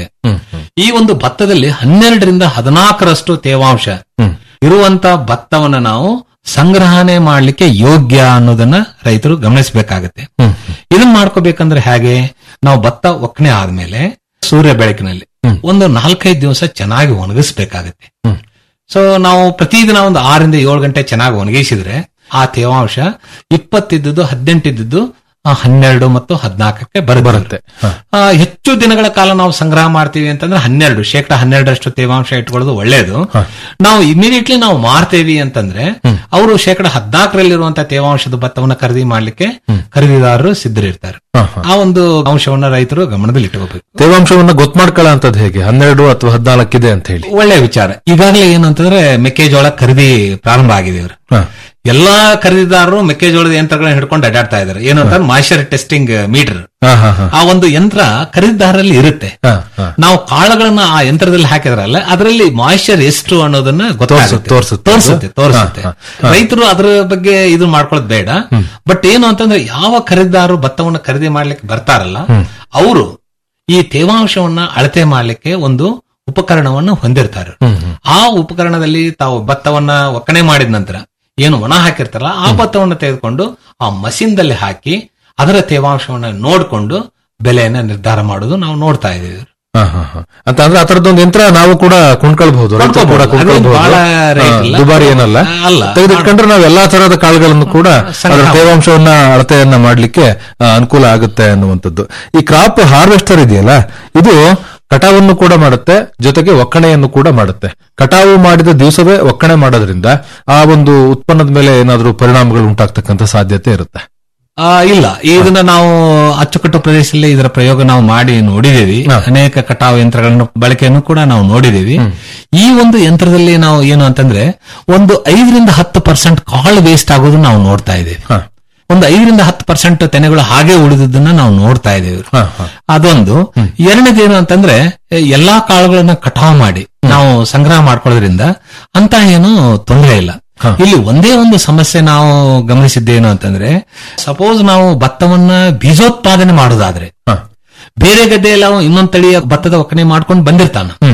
ಈ ಒಂದು ಭತ್ತದಲ್ಲಿ ಹನ್ನೆರಡರಿಂದ ಹದಿನಾಲ್ಕರಷ್ಟು ತೇವಾಂಶ ಇರುವಂತ ಭತ್ತವನ್ನ ನಾವು ಸಂಗ್ರಹಣೆ ಮಾಡ್ಲಿಕ್ಕೆ ಯೋಗ್ಯ ಅನ್ನೋದನ್ನ ರೈತರು ಗಮನಿಸಬೇಕಾಗತ್ತೆ ಇದನ್ನ ಮಾಡ್ಕೋಬೇಕಂದ್ರೆ ಹೇಗೆ ನಾವು ಭತ್ತ ಒಕ್ಕಣೆ ಆದ್ಮೇಲೆ ಸೂರ್ಯ ಬೆಳಕಿನಲ್ಲಿ ಒಂದು ನಾಲ್ಕೈದು ದಿವಸ ಚೆನ್ನಾಗಿ ಒಣಗಿಸ್ಬೇಕಾಗತ್ತೆ ಸೊ ನಾವು ಪ್ರತಿದಿನ ಒಂದು ಆರರಿಂದ ಏಳು ಗಂಟೆ ಚೆನ್ನಾಗಿ ಒಣಗಿಸಿದ್ರೆ ಆ ತೇವಾಂಶ ಇಪ್ಪತ್ತಿದ್ದು ಹದಿನೆಂಟಿದ್ದು ಹನ್ನೆರಡು ಮತ್ತು ಹದಿನಾಲ್ಕಕ್ಕೆ ಬರುತ್ತೆ ಬರುತ್ತೆ. ಹ. ಆ, ಹೆಚ್ಚು ದಿನಗಳ ಕಾಲ ನಾವು ಸಂಗ್ರಹ ಮಾಡ್ತೀವಿ ಅಂತಂದ್ರೆ ಹನ್ನೆರಡು ಶೇಕಡ ಹನ್ನೆರಡರಷ್ಟು ತೇವಾಂಶ ಇಟ್ಕೊಳ್ಳೋದು ಒಳ್ಳೇದು ನಾವು ಇಮಿಡಿಯೇಟ್ಲಿ ನಾವು ಮಾರ್ತೇವಿ ಅಂತಂದ್ರೆ ಅವರು ಶೇಕಡ ಹದಿನಾಲ್ಕರಲ್ಲಿರುವಂತಹ ತೇವಾಂಶದ ಭತ್ತವನ್ನ ಖರೀದಿ ಮಾಡ್ಲಿಕ್ಕೆ ಖರೀದಿದಾರರು ಸಿದ್ಧರಿರ್ತಾರೆ ಹ, ಹ. ಆ ಒಂದು ಅಂಶವನ್ನ ರೈತರು ಗಮನದಲ್ಲಿ ಇಟ್ಕೋಬೇಕು ತೇವಾಂಶವನ್ನ ಗೊತ್ತು ಮಾಡ್ಕೊಳ್ಳೋ ಅಂತದ್ ಹೇಗೆ ಹನ್ನೆರಡು ಅಥವಾ ಹದಿನಾಲ್ಕಿದೆ ಅಂತ ಹೇಳಿ ಒಳ್ಳೆ ವಿಚಾರ ಈಗಾಗಲೇ ಏನು ಅಂತಂದ್ರೆ ಮೆಕ್ಕೆಜೋಳ ಖರೀದಿ ಪ್ರಾರಂಭ ಆಗಿದೆ ಇವರು ಹ. ಎಲ್ಲಾ ಖರೀದಿದಾರರು ಮೆಕ್ಕೆಜೋಳದ ಯಂತ್ರಗಳನ್ನ ಹಿಡ್ಕೊಂಡು ಅಡ್ಡಾಡ್ತಾ ಇದ್ದಾರೆ ಏನು ಅಂತ ಮಾಯ್ಚರ್ ಟೆಸ್ಟಿಂಗ್ ಮೀಟರ್ ಹಾ, ಹಾ, ಹಾ. ಆ ಒಂದು ಯಂತ್ರ ಖರೀದಿದಾರರಲ್ಲಿ ಇರುತ್ತೆ ಹಾ, ಹಾ. ನಾವು ಕಾಳುಗಳನ್ನ ಆ ಯಂತ್ರದಲ್ಲಿ ಹಾಕಿದ್ರಲ್ಲ ಅದರಲ್ಲಿ ಮಾಯಿಶ್ಚರ್ ಎಷ್ಟು ಅನ್ನೋದನ್ನ ಗೊತ್ತಾಗುತ್ತೆ ತೋರ್ಸುತ್ತೆ. ತೋರಿಸುತ್ತೆ ತೋರಿಸುತ್ತೆ ಹಾ, ಹಾ. ರೈತರು ಅದರ ಬಗ್ಗೆ ಇದು ಮಾಡ್ಕೊಳ್ಳೋದು ಬೇಡ ಬಟ್ ಏನು ಅಂತಂದ್ರೆ ಯಾವ ಖರೀದಿದಾರರು ಭತ್ತವನ್ನ ಖರೀದಿ ಮಾಡ್ಲಿಕ್ಕೆ ಬರ್ತಾರಲ್ಲ ಅವರು ಈ ತೇವಾಂಶವನ್ನ ಅಳತೆ ಮಾಡ್ಲಿಕ್ಕೆ ಒಂದು ಉಪಕರಣವನ್ನು ಹೊಂದಿರ್ತಾರೆ ಆ ಉಪಕರಣದಲ್ಲಿ ತಾವು ಭತ್ತವನ್ನ ಒಕ್ಕಣೆ ಮಾಡಿದ ನಂತರ ಏನು ಒಣ ಹಾಕಿರ್ತಾರಲ್ಲ ಆ ಭತ್ತವನ್ನ ತೆಗೆದುಕೊಂಡು ಆ ಮಷೀನ್ದಲ್ಲಿ ಹಾಕಿ ಅದರ ತೇವಾಂಶವನ್ನ ನೋಡ್ಕೊಂಡು ಬೆಲೆಯನ್ನ ನಿರ್ಧಾರ ಮಾಡೋದು ನಾವು ನೋಡ್ತಾ ಇದ್ದೀವಿ ಹಾ, ಹಾ, ಹಾ. ಅಂತ ಅಂದ್ರೆ ಅದರದ್ದೊಂದು ಯಂತ್ರ ನಾವು ಕೂಡ ಕೊಂಡ್ಕೊಳ್ಬಹುದು ರೈತರು ಕೂಡ ಕೊಂಡ್ಕೊಳ್ಬಹುದು. ಅದೇನು ಕೊಂಡ್ಕೊಳ್ಬಹುದು. ಬಹಳ rate ಇಲ್ಲ. ಹಾ, ದುಬಾರಿ ಏನಲ್ಲ ಅಲ್ಲ. ತೆಗೆದಿಟ್ಕೊಂಡ್ರೆ ನಾವು ಎಲ್ಲಾ ತರಹದ ಕಾಳುಗಳನ್ನು ಕೂಡ ಸಂಗ್ರಹ ಅದರ ತೇವಾಂಶವನ್ನ ಅಳತೆಯನ್ನ ಮಾಡ್ಲಿಕ್ಕೆ ಆ, ಅನುಕೂಲ ಆಗುತ್ತೆ ಅನ್ನುವಂಥದ್ದು ಈ ಕ್ರಾಪ್ ಹಾರ್ವೆಸ್ಟರ್ ಇದೆಯಲ್ಲ ಇದು ಕಟಾವನ್ನು ಕೂಡ ಮಾಡುತ್ತೆ ಜೊತೆಗೆ ಒಕ್ಕಣೆಯನ್ನು ಕೂಡ ಮಾಡುತ್ತೆ ಕಟಾವು ಮಾಡಿದ ದಿವಸವೇ ಒಕ್ಕಣೆ ಮಾಡೋದ್ರಿಂದ ಆ ಒಂದು ಉತ್ಪನ್ನದ ಮೇಲೆ ಏನಾದರೂ ಪರಿಣಾಮಗಳು ಉಂಟಾಗ್ತಕ್ಕಂಥ ಸಾಧ್ಯತೆ ಇರುತ್ತೆ ಆ, ಇಲ್ಲ ಇದನ್ನ ನಾವು ಅಚ್ಚುಕಟ್ಟು ಪ್ರದೇಶದಲ್ಲಿ ಇದರ ಪ್ರಯೋಗ ನಾವು ಮಾಡಿ ನೋಡಿದೇವಿ ಅನೇಕ ಕಟಾವು ಯಂತ್ರಗಳನ್ನು ಬಳಕೆಯನ್ನು ಕೂಡ ನಾವು ನೋಡಿದೇವಿ ಈ ಒಂದು ಯಂತ್ರದಲ್ಲಿ ನಾವು ಏನು ಅಂತಂದ್ರೆ ಒಂದು ಐದರಿಂದ ಹತ್ತು ಪರ್ಸೆಂಟ್ ಕಾಳು ವೇಸ್ಟ್ ಆಗೋದು ನಾವು ನೋಡ್ತಾ ಇದ್ದೇವೆ ಹಾ. ಒಂದು ಐದರಿಂದ ಹತ್ತು ಪರ್ಸೆಂಟ್ ತೆನೆಗಳು ಹಾಗೆ ಉಳಿದದನ್ನ ನಾವು ನೋಡ್ತಾ ಇದ್ದೇವೆ ಹಾ, ಹಾ. ಅದೊಂದು ಎರಡನೇದೇನು ಅಂತಂದ್ರೆ ಎ, ಎಲ್ಲಾ ಕಾಳುಗಳನ್ನ ಕಟಾವು ಮಾಡಿ ನಾವು ಸಂಗ್ರಹ ಮಾಡ್ಕೊಳ್ಳೋದ್ರಿಂದ ಅಂತ ಏನು ತೊಂದರೆ ಇಲ್ಲ ಇಲ್ಲಿ ಒಂದೇ ಒಂದು ಸಮಸ್ಯೆ ನಾವು ಗಮನಿಸಿದ್ದೇನು ಅಂತಂದ್ರೆ ಸಪೋಸ್ ನಾವು ಭತ್ತವನ್ನ ಬೀಜೋತ್ಪಾದನೆ ಮಾಡೋದಾದ್ರೆ ಹಾ. ಬೇರೆ ಗದ್ದೆಯಲ್ಲಿ ಅವ ಇನ್ನೊಂದ್ ತಳಿಯ ಭತ್ತದ ಒಕ್ಕಣೆ ಮಾಡ್ಕೊಂಡು ಬಂದಿರ್ತಾನ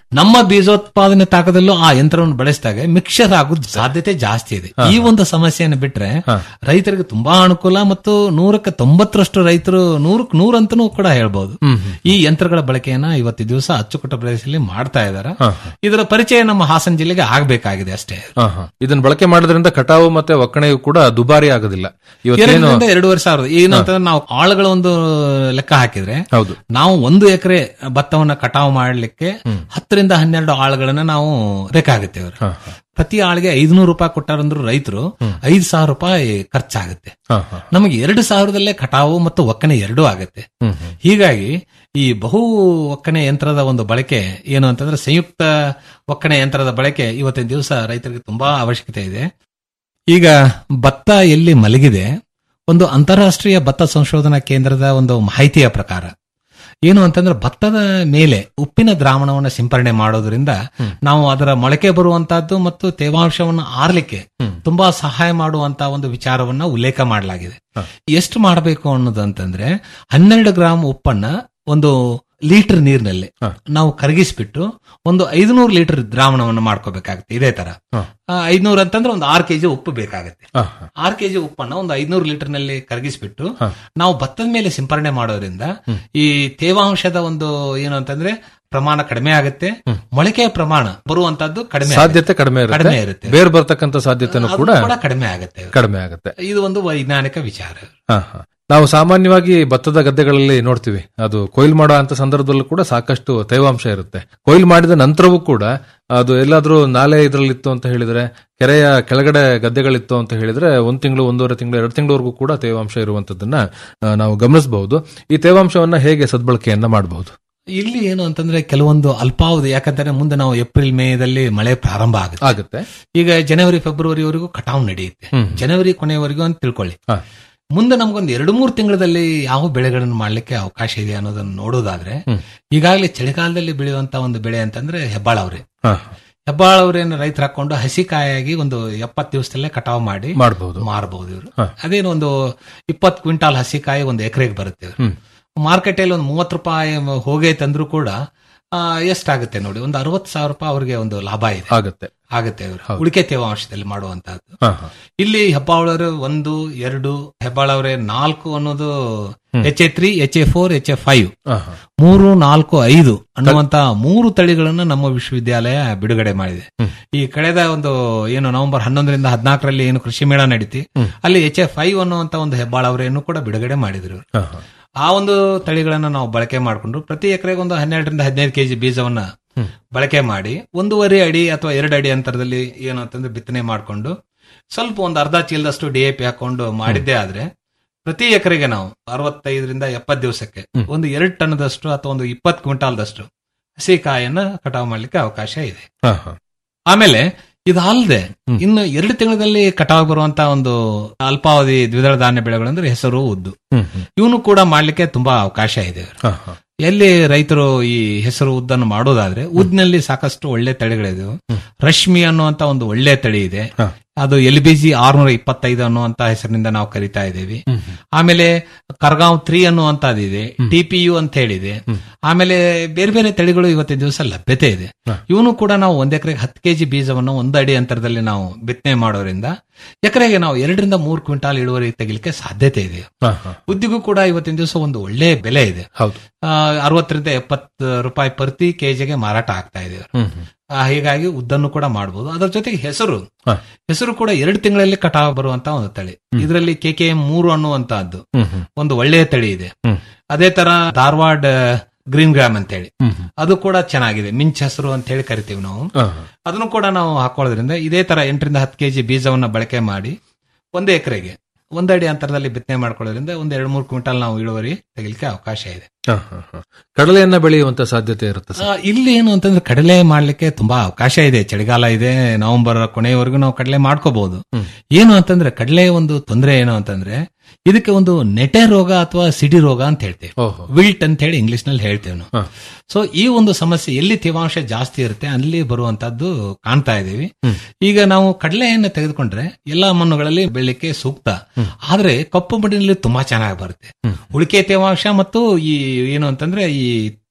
ನಮ್ಮ ಬೀಜೋತ್ಪಾದನೆ ತಾಕದಲ್ಲೂ ಆ ಯಂತ್ರವನ್ನು ಬಳಸಿದಾಗ ಮಿಕ್ಸರ್ ಆಗೋದ್ ಸಾಧ್ಯತೆ ಜಾಸ್ತಿ ಇದೆ ಈ ಒಂದು ಸಮಸ್ಯೆಯನ್ನು ಬಿಟ್ರೆ ರೈತರಿಗೆ ತುಂಬಾ ಅನುಕೂಲ ಮತ್ತು ನೂರಕ್ಕೆ ತೊಂಬತ್ತರಷ್ಟು ರೈತರು ನೂರಕ್ಕೆ ನೂರಂತನೂ ಕೂಡ ಹೇಳ್ಬಹುದು ಈ ಯಂತ್ರಗಳ ಬಳಕೆಯನ್ನ ಇವತ್ತು ದಿವಸ ಅಚ್ಚುಕಟ್ಟ ಪ್ರದೇಶದಲ್ಲಿ ಮಾಡ್ತಾ ಇದ್ದಾರೆ ಇದರ ಪರಿಚಯ ನಮ್ಮ ಹಾಸನ ಜಿಲ್ಲೆಗೆ ಆಗ್ಬೇಕಾಗಿದೆ ಅಷ್ಟೇ ಹಾ, ಹಾ. ಇದನ್ನ ಬಳಕೆ ಮಾಡೋದ್ರಿಂದ ಕಟಾವು ಮತ್ತೆ ಒಕ್ಕಣೆಯು ಕೂಡ ದುಬಾರಿ ಆಗೋದಿಲ್ಲ ಇವತ್ತೇನು ಎರಡರಿಂದ ಎರಡೂವರೆ ಸಾವಿರ ಏನಂತಂದ್ರೆ ನಾವು ಆಳುಗಳ ಒಂದು ಲೆಕ್ಕ ಹಾಕಿದ್ರೆ ಹೌದು ನಾವು ಒಂದು ಎಕರೆ ಭತ್ತವನ್ನ ಕಟಾವು ಮಾಡ್ಲಿಕ್ಕೆ ಹತ್ತರಿಂದ ಹನ್ನೆರಡು ಆಳುಗಳನ್ನ ನಾವು ಬೇಕಾಗುತ್ತೆ ಇವ್ರು ಹಾ, ಹಾ. ಪ್ರತಿ ಆಳಿಗೆ ಐದುನೂರು ರೂಪಾಯಿ ಕೊಟ್ಟಾರಂದ್ರು ರೈತರು ಐದು ಸಾವಿರ ರೂಪಾಯಿ ಖರ್ಚಾಗುತ್ತೆ ಹಾ, ಹಾ. ನಮಗೆ ಎರಡು ಸಾವಿರದಲ್ಲೇ ಕಟಾವು ಮತ್ತು ಒಕ್ಕಣೆ ಎರಡೂ ಆಗುತ್ತೆ ಹ್ಮ್, ಹ್ಮ್. ಹೀಗಾಗಿ ಈ ಬಹು ಒಕ್ಕಣೆ ಯಂತ್ರದ ಒಂದು ಬಳಕೆ ಏನು ಅಂತಂದ್ರೆ ಸಂಯುಕ್ತ ಒಕ್ಕಣೆ ಯಂತ್ರದ ಬಳಕೆ ಇವತ್ತಿನ ದಿವಸ ರೈತರಿಗೆ ತುಂಬಾ ಅವಶ್ಯಕತೆ ಇದೆ ಈಗ ಭತ್ತ ಎಲ್ಲಿ ಮಲಗಿದೆ ಒಂದು ಅಂತಾರಾಷ್ಟ್ರೀಯ ಭತ್ತ ಸಂಶೋಧನಾ ಕೇಂದ್ರದ ಒಂದು ಮಾಹಿತಿಯ ಪ್ರಕಾರ ಏನು ಅಂತಂದ್ರೆ ಭತ್ತದ ಮೇಲೆ ಉಪ್ಪಿನ ದ್ರಾವಣವನ್ನು ಸಿಂಪರಣೆ ಮಾಡೋದ್ರಿಂದ ನಾವು ಅದರ ಮೊಳಕೆ ಬರುವಂತಹದ್ದು ಮತ್ತು ತೇವಾಂಶವನ್ನು ಆರ್ಲಿಕ್ಕೆ ತುಂಬಾ ಸಹಾಯ ಮಾಡುವಂತ ಒಂದು ವಿಚಾರವನ್ನ ಉಲ್ಲೇಖ ಮಾಡಲಾಗಿದೆ ಎಷ್ಟು ಮಾಡಬೇಕು ಅನ್ನೋದಂತಂದ್ರೆ ಹನ್ನೆರಡು ಗ್ರಾಂ ಉಪ್ಪನ್ನ ಒಂದು ಲೀಟರ್ ನೀರಿನಲ್ಲಿ ನಾವು ಕರಗಿಸ್ಬಿಟ್ಟು ಒಂದು ಐದುನೂರು ಲೀಟರ್ ದ್ರಾವಣವನ್ನು ಮಾಡ್ಕೋಬೇಕಾಗುತ್ತೆ ಇದೇ ತರ ಐದ್ನೂರು ಅಂತಂದ್ರೆ ಒಂದು ಆರು ಕೆಜಿ ಉಪ್ಪು ಬೇಕಾಗುತ್ತೆ ಹಾ, ಹಾ. ಆರು ಕೆಜಿ ಉಪ್ಪನ್ನ ಒಂದು ಐದ್ನೂರು ಲೀಟರ್ ನಲ್ಲಿ ಕರಗಿಸ್ಬಿಟ್ಟು ನಾವು ಭತ್ತದ ಮೇಲೆ ಸಿಂಪರಣೆ ಮಾಡೋದ್ರಿಂದ ಈ ತೇವಾಂಶದ ಒಂದು ಏನು ಅಂತಂದ್ರೆ ಪ್ರಮಾಣ ಕಡಿಮೆ ಆಗುತ್ತೆ ಮೊಳಕೆಯ ಪ್ರಮಾಣ ಬರುವಂತದ್ದು ಕಡಿಮೆ ಸಾಧ್ಯತೆ ಕಡಿಮೆ ಇರುತ್ತೆ ಕಡಿಮೆ ಇರುತ್ತೆ ಬೇರ್ ಬರ್ತಕ್ಕಂಥ ಸಾಧ್ಯತೆನೂ ಅದು ಕೂಡ ಕೂಡ ಕಡಿಮೆ ಆಗುತ್ತೆ ಕಡಿಮೆ ಆಗುತ್ತೆ ಇದು ಒಂದು ವೈಜ್ಞಾನಿಕ ವಿಚಾರ ಹಾ, ಹಾ. ನಾವು ಸಾಮಾನ್ಯವಾಗಿ ಭತ್ತದ ಗದ್ದೆಗಳಲ್ಲಿ ನೋಡ್ತೀವಿ ಅದು ಕೊಯ್ಲು ಮಾಡೋ ಅಂತ ಸಂದರ್ಭದಲ್ಲೂ ಕೂಡ ಸಾಕಷ್ಟು ತೇವಾಂಶ ಇರುತ್ತೆ ಕೊಯ್ಲು ಮಾಡಿದ ನಂತರವೂ ಕೂಡ ಅದು ಎಲ್ಲಾದ್ರೂ ನಾಲೆ ಇದ್ರಲ್ಲಿತ್ತು ಅಂತ ಹೇಳಿದ್ರೆ ಕೆರೆಯ ಕೆಳಗಡೆ ಗದ್ದೆಗಳಿತ್ತು ಅಂತ ಹೇಳಿದ್ರೆ ಒಂದ್ ತಿಂಗಳು ಒಂದೂವರೆ ತಿಂಗಳು ಎರಡು ತಿಂಗಳವರೆಗೂ ಕೂಡ ತೇವಾಂಶ ಇರುವಂತದ್ದನ್ನ ಆ, ನಾವು ಗಮನಿಸಬಹುದು ಈ ತೇವಾಂಶವನ್ನ ಹೇಗೆ ಸದ್ಬಳಕೆಯನ್ನ ಮಾಡಬಹುದು ಇಲ್ಲಿ ಏನು ಅಂತಂದ್ರೆ ಕೆಲವೊಂದು ಅಲ್ಪಾವಧಿ ಯಾಕಂದ್ರೆ ಮುಂದೆ ನಾವು ಏಪ್ರಿಲ್ ಮೇದಲ್ಲಿ ಮಳೆ ಪ್ರಾರಂಭ ಆಗುತ್ತೆ ಆಗುತ್ತೆ ಈಗ ಜನವರಿ ಫೆಬ್ರವರಿವರೆಗೂ ಕಟಾವು ನಡೆಯುತ್ತೆ ಹ್ಮ್. ಜನವರಿ ಕೊನೆಯವರೆಗೂ ಅಂತ ತಿಳ್ಕೊಳ್ಳಿ ಹಾ. ಮುಂದೆ ನಮ್ಗೊಂದು ಎರಡು ಮೂರು ತಿಂಗಳಲ್ಲಿ ಯಾವ ಬೆಳೆಗಳನ್ನು ಮಾಡ್ಲಿಕ್ಕೆ ಅವಕಾಶ ಇದೆ ಅನ್ನೋದನ್ನ ನೋಡೋದಾದ್ರೆ ಈಗಾಗಲೇ ಚಳಿಗಾಲದಲ್ಲಿ ಬೆಳೆಯುವಂತ ಒಂದು ಬೆಳೆ ಅಂತಂದ್ರೆ ಹೆಬ್ಬಾಳ ಅವ್ರೆ ಹಾ, ಹೆಬ್ಬಾಳ ಅವ್ರೇನು ರೈತರು ಹಾಕೊಂಡು ಹಸಿಕಾಯಾಗಿ ಒಂದು ಎಪ್ಪತ್ತು ದಿವಸದಲ್ಲೇ ಕಟಾವು ಮಾಡಿ ಮಾಡಬಹುದು ಮಾರಬಹುದು ಇವರು ಹಾ. ಅದೇನು ಒಂದು ಇಪ್ಪತ್ತು ಕ್ವಿಂಟಾಲ್ ಹಸಿಕಾಯಿ ಒಂದು ಎಕರೆಗೆ ಬರುತ್ತೆ ಇವ್ರು. ಹ್ಮ್. ಮಾರ್ಕೆಟಲ್ಲಿ ಒಂದು ಮೂವತ್ತು ರೂಪಾಯಿ ಹೋಗೇ ತಂದ್ರು ಕೂಡ ಆ, ಎಷ್ಟಾಗುತ್ತೆ ನೋಡಿ ಒಂದು ಅರವತ್ತು ಸಾವಿರ ರೂಪಾಯಿ ಅವ್ರಿಗೆ ಒಂದು ಲಾಭ ಇದೆ ಆಗುತ್ತೆ ಆಗುತ್ತೆ ಇವರು ಉಳಿಕೆ ತೇವಾಂಶದಲ್ಲಿ ಮಾಡುವಂತಹದ್ದು ಹಾ, ಹಾ. ಇಲ್ಲಿ ಹೆಬ್ಬಾಳವರು ಒಂದು ಎರಡು ಹೆಬ್ಬಾಳವರೇ ನಾಲ್ಕು ಅನ್ನೋದು H A three H A four H A five ಹಾ, ಹಾ. ಮೂರು ನಾಲ್ಕು ಐದು ಅನ್ನುವಂತ ಮೂರು ತಳಿಗಳನ್ನ ನಮ್ಮ ವಿಶ್ವವಿದ್ಯಾಲಯ ಬಿಡುಗಡೆ ಮಾಡಿದೆ ಈ ಕಳೆದ ಒಂದು ಏನು ನವೆಂಬರ್ ಹನ್ನೊಂದರಿಂದ ಹದಿನಾಲ್ಕರಲ್ಲಿ ಏನು ಕೃಷಿ ಮೇಳ ನಡೀತಿ ಅಲ್ಲಿ ಎಚ್ ಎ ಫೈವ್ ಅನ್ನುವಂತ ಒಂದು ಹೆಬ್ಬಾಳವರೆಯನ್ನು ಕೂಡ ಬಿಡುಗಡೆ ಮಾಡಿದ್ರು ಹಾ, ಹಾ. ಆ ಒಂದು ತಳಿಗಳನ್ನ ನಾವು ಬಳಕೆ ಮಾಡಿಕೊಂಡು ಪ್ರತಿ ಎಕರೆಗೆ ಒಂದು ಹನ್ನೆರಡರಿಂದ ಹದಿನೈದು ಕೆಜಿ ಬೀಜವನ್ನ ಬಳಕೆ ಮಾಡಿ ಒಂದೂವರೆ ಅಡಿ ಅಥವಾ ಎರಡು ಅಡಿ ಅಂತರದಲ್ಲಿ ಏನು ಅಂತಂದ್ರೆ ಬಿತ್ತನೆ ಮಾಡಿಕೊಂಡು ಸ್ವಲ್ಪ ಒಂದು ಅರ್ಧ ಚೀಲದಷ್ಟು ಡಿ ಎ ಪಿ ಹಾಕೊಂಡು ಮಾಡಿದ್ದೇ ಆದ್ರೆ ಪ್ರತಿ ಎಕರೆಗೆ ನಾವು ಅರವತ್ತೈದರಿಂದ ಎಪ್ಪತ್ತು ದಿವಸಕ್ಕೆ ಒಂದು ಎರಡು ಟನ್ದಷ್ಟು ಅಥವಾ ಒಂದು ಇಪ್ಪತ್ತು ಕ್ವಿಂಟಾಲ್ದಷ್ಟು ಹಸಿಕಾಯನ್ನ ಕಟಾವು ಮಾಡ್ಲಿಕ್ಕೆ ಅವಕಾಶ ಇದೆ ಹಾ, ಹಾ. ಆಮೇಲೆ ಇದಲ್ಲದೆ ಇನ್ನು ಎರಡು ತಿಂಗಳಲ್ಲಿ ಕಟಾವು ಬರುವಂತ ಒಂದು ಅಲ್ಪಾವಧಿ ದ್ವಿದಳ ಧಾನ್ಯ ಬೆಳೆಗಳಂದ್ರೆ ಹೆಸರು ಉದ್ದು ಹ್ಮ್, ಹ್ಮ್. ಇವನು ಕೂಡ ಮಾಡ್ಲಿಕ್ಕೆ ತುಂಬಾ ಅವಕಾಶ ಇದೆ ಹಾ, ಹಾ. ಎಲ್ಲಿ ರೈತರು ಈ ಹೆಸರು ಉದ್ದನ್ನು ಮಾಡೋದಾದ್ರೆ ಉದ್ನಲ್ಲಿ ಸಾಕಷ್ಟು ಒಳ್ಳೆ ತಳಿಗಳಿದೆ ರಶ್ಮಿ ಅನ್ನುವಂತ ಒಂದು ಒಳ್ಳೆ ತಳಿ ಇದೆ ಹಾ. ಅದು ಎಲ್ ಬಿ ಜಿ ಆರ್ನೂರ ಇಪ್ಪತ್ತೈದು ಅನ್ನುವಂತ ಹೆಸರಿನಿಂದ ನಾವು ಕರಿತಾ ಇದ್ದೇವೆ ಆಮೇಲೆ ಕರ್ಗಾಂವ್ ತ್ರೀ ಅನ್ನುವಂತದಿದೆ ಟಿ ಪಿ ಯು ಅಂತ ಹೇಳಿದೆ ಆಮೇಲೆ ಬೇರೆ ಬೇರೆ ತಳಿಗಳು ಇವತ್ತಿನ ದಿವಸ ಲಭ್ಯತೆ ಇದೆ ಇವನು ಕೂಡ ನಾವು ಒಂದ್ ಎಕರೆಗೆ ಹತ್ತು ಕೆಜಿ ಬೀಜವನ್ನು ಒಂದು ಅಡಿ ಅಂತರದಲ್ಲಿ ನಾವು ಬಿತ್ತನೆ ಮಾಡೋದ್ರಿಂದ ಎಕರೆಗೆ ನಾವು ಎರಡರಿಂದ ಮೂರು ಕ್ವಿಂಟಾಲ್ ಇಳುವರಿ ತೆಗಿಲಿಕ್ಕೆ ಸಾಧ್ಯತೆ ಇದೆ ಹಾ, ಹಾ. ಉದ್ದಿಗೂ ಕೂಡ ಇವತ್ತಿನ ದಿವಸ ಒಂದು ಒಳ್ಳೆ ಬೆಲೆ ಇದೆ ಹೌದು ಆ, ಅರವತ್ತರಿಂದ ಎಪ್ಪತ್ತು ರೂಪಾಯಿ ಪ್ರತಿ ಕೆಜಿಗೆ ಮಾರಾಟ ಆಗ್ತಾ ಇದೆ ಹ್ಮ್, ಹ್ಮ್. ಆ, ಹೀಗಾಗಿ ಉದ್ದನ್ನು ಕೂಡ ಮಾಡಬಹುದು ಅದರ ಜೊತೆಗೆ ಹೆಸರು ಹಾ. ಹೆಸರು ಕೂಡ ಎರಡು ತಿಂಗಳಲ್ಲಿ ಕಟಾವು ಬರುವಂತ ಒಂದು ತಳಿ ಇದರಲ್ಲಿ ಕೆ ಕೆ ಎಂ ಮೂರು ಅನ್ನುವಂತಹದ್ದು ಹ್ಮ್, ಹ್ಮ್. ಒಂದು ಒಳ್ಳೆಯ ತಳಿ ಇದೆ ಹ್ಮ್. ಅದೇ ತರ ಧಾರವಾಡ ಗ್ರೀನ್ ಗ್ರಾಮ್ ಅಂತ ಹೇಳಿ ಹ್ಮ್, ಹ್ಮ್. ಅದು ಕೂಡ ಚೆನ್ನಾಗಿದೆ ಮಿಂಚ್ ಹೆಸರು ಅಂತ ಹೇಳಿ ಕರಿತೀವಿ ನಾವು ಹಾ, ಹಾ. ಅದನ್ನು ಕೂಡ ನಾವು ಹಾಕೊಳ್ಳೋದ್ರಿಂದ ಇದೇ ತರ ಎಂಟರಿಂದ ಹತ್ತು ಕೆಜಿ ಬೀಜವನ್ನ ಬಳಕೆ ಮಾಡಿ ಒಂದು ಎಕರೆಗೆ ಒಂದಡಿ ಅಂತರದಲ್ಲಿ ಬಿತ್ತನೆ ಮಾಡ್ಕೊಳ್ಳೋದ್ರಿಂದ ಒಂದು ಎರಡು ಮೂರು ಕ್ವಿಂಟಲ್ ನಾವು ಇಳುವರಿ ತೆಗಿಲಿಕ್ಕೆ ಅವಕಾಶ ಇದೆ ಹಾ, ಹಾ, ಹಾ. ಕಡಲೆಯನ್ನ ಬೆಳೆಯುವಂತ ಸಾಧ್ಯತೆ ಇರುತ್ತೆ ಸರ್ ಆ, ಇಲ್ಲಿ ಏನು ಅಂತಂದ್ರೆ ಕಡಲೆ ಮಾಡ್ಲಿಕ್ಕೆ ತುಂಬಾ ಅವಕಾಶ ಇದೆ ಚಳಿಗಾಲ ಇದೆ ನವೆಂಬರ್ ಕೊನೆಯವರೆಗೂ ನಾವು ಕಡಲೆ ಮಾಡ್ಕೋಬಹುದು ಏನು ಅಂತಂದ್ರೆ ಕಡಲೆ ಒಂದು ತೊಂದರೆ ಏನು ಅಂತಂದ್ರೆ ಇದಕ್ಕೆ ಒಂದು ನೆಟೆ ರೋಗ ಅಥವಾ ಸಿಡಿ ರೋಗ ಅಂತ ಹೇಳ್ತೇವೆ ಓಹೋ ವಿಲ್ಟ್ ಅಂತ ಹೇಳಿ ಇಂಗ್ಲಿಷ್ ನಲ್ಲಿ ಹೇಳ್ತೇವೆ ನಾವು ಹಾ. ಸೊ ಈ ಒಂದು ಸಮಸ್ಯೆ ಎಲ್ಲಿ ತೇವಾಂಶ ಜಾಸ್ತಿ ಇರುತ್ತೆ ಅಲ್ಲಿ ಬರುವಂತದ್ದು ಕಾಣ್ತಾ ಇದೀವಿ ಈಗ ನಾವು ಕಡಲೆಯನ್ನು ತೆಗೆದುಕೊಂಡ್ರೆ ಎಲ್ಲಾ ಮಣ್ಣುಗಳಲ್ಲಿ ಬೆಳಿಲಿಕ್ಕೆ ಸೂಕ್ತ ಆದ್ರೆ ಕಪ್ಪು ಮಣ್ಣಿನಲ್ಲಿ ತುಂಬಾ ಚೆನ್ನಾಗಿ ಬರುತ್ತೆ ಉಳಿಕೆ ತೇವಾಂಶ ಮತ್ತು ಈ ಏನು ಅಂತಂದ್ರೆ ಈ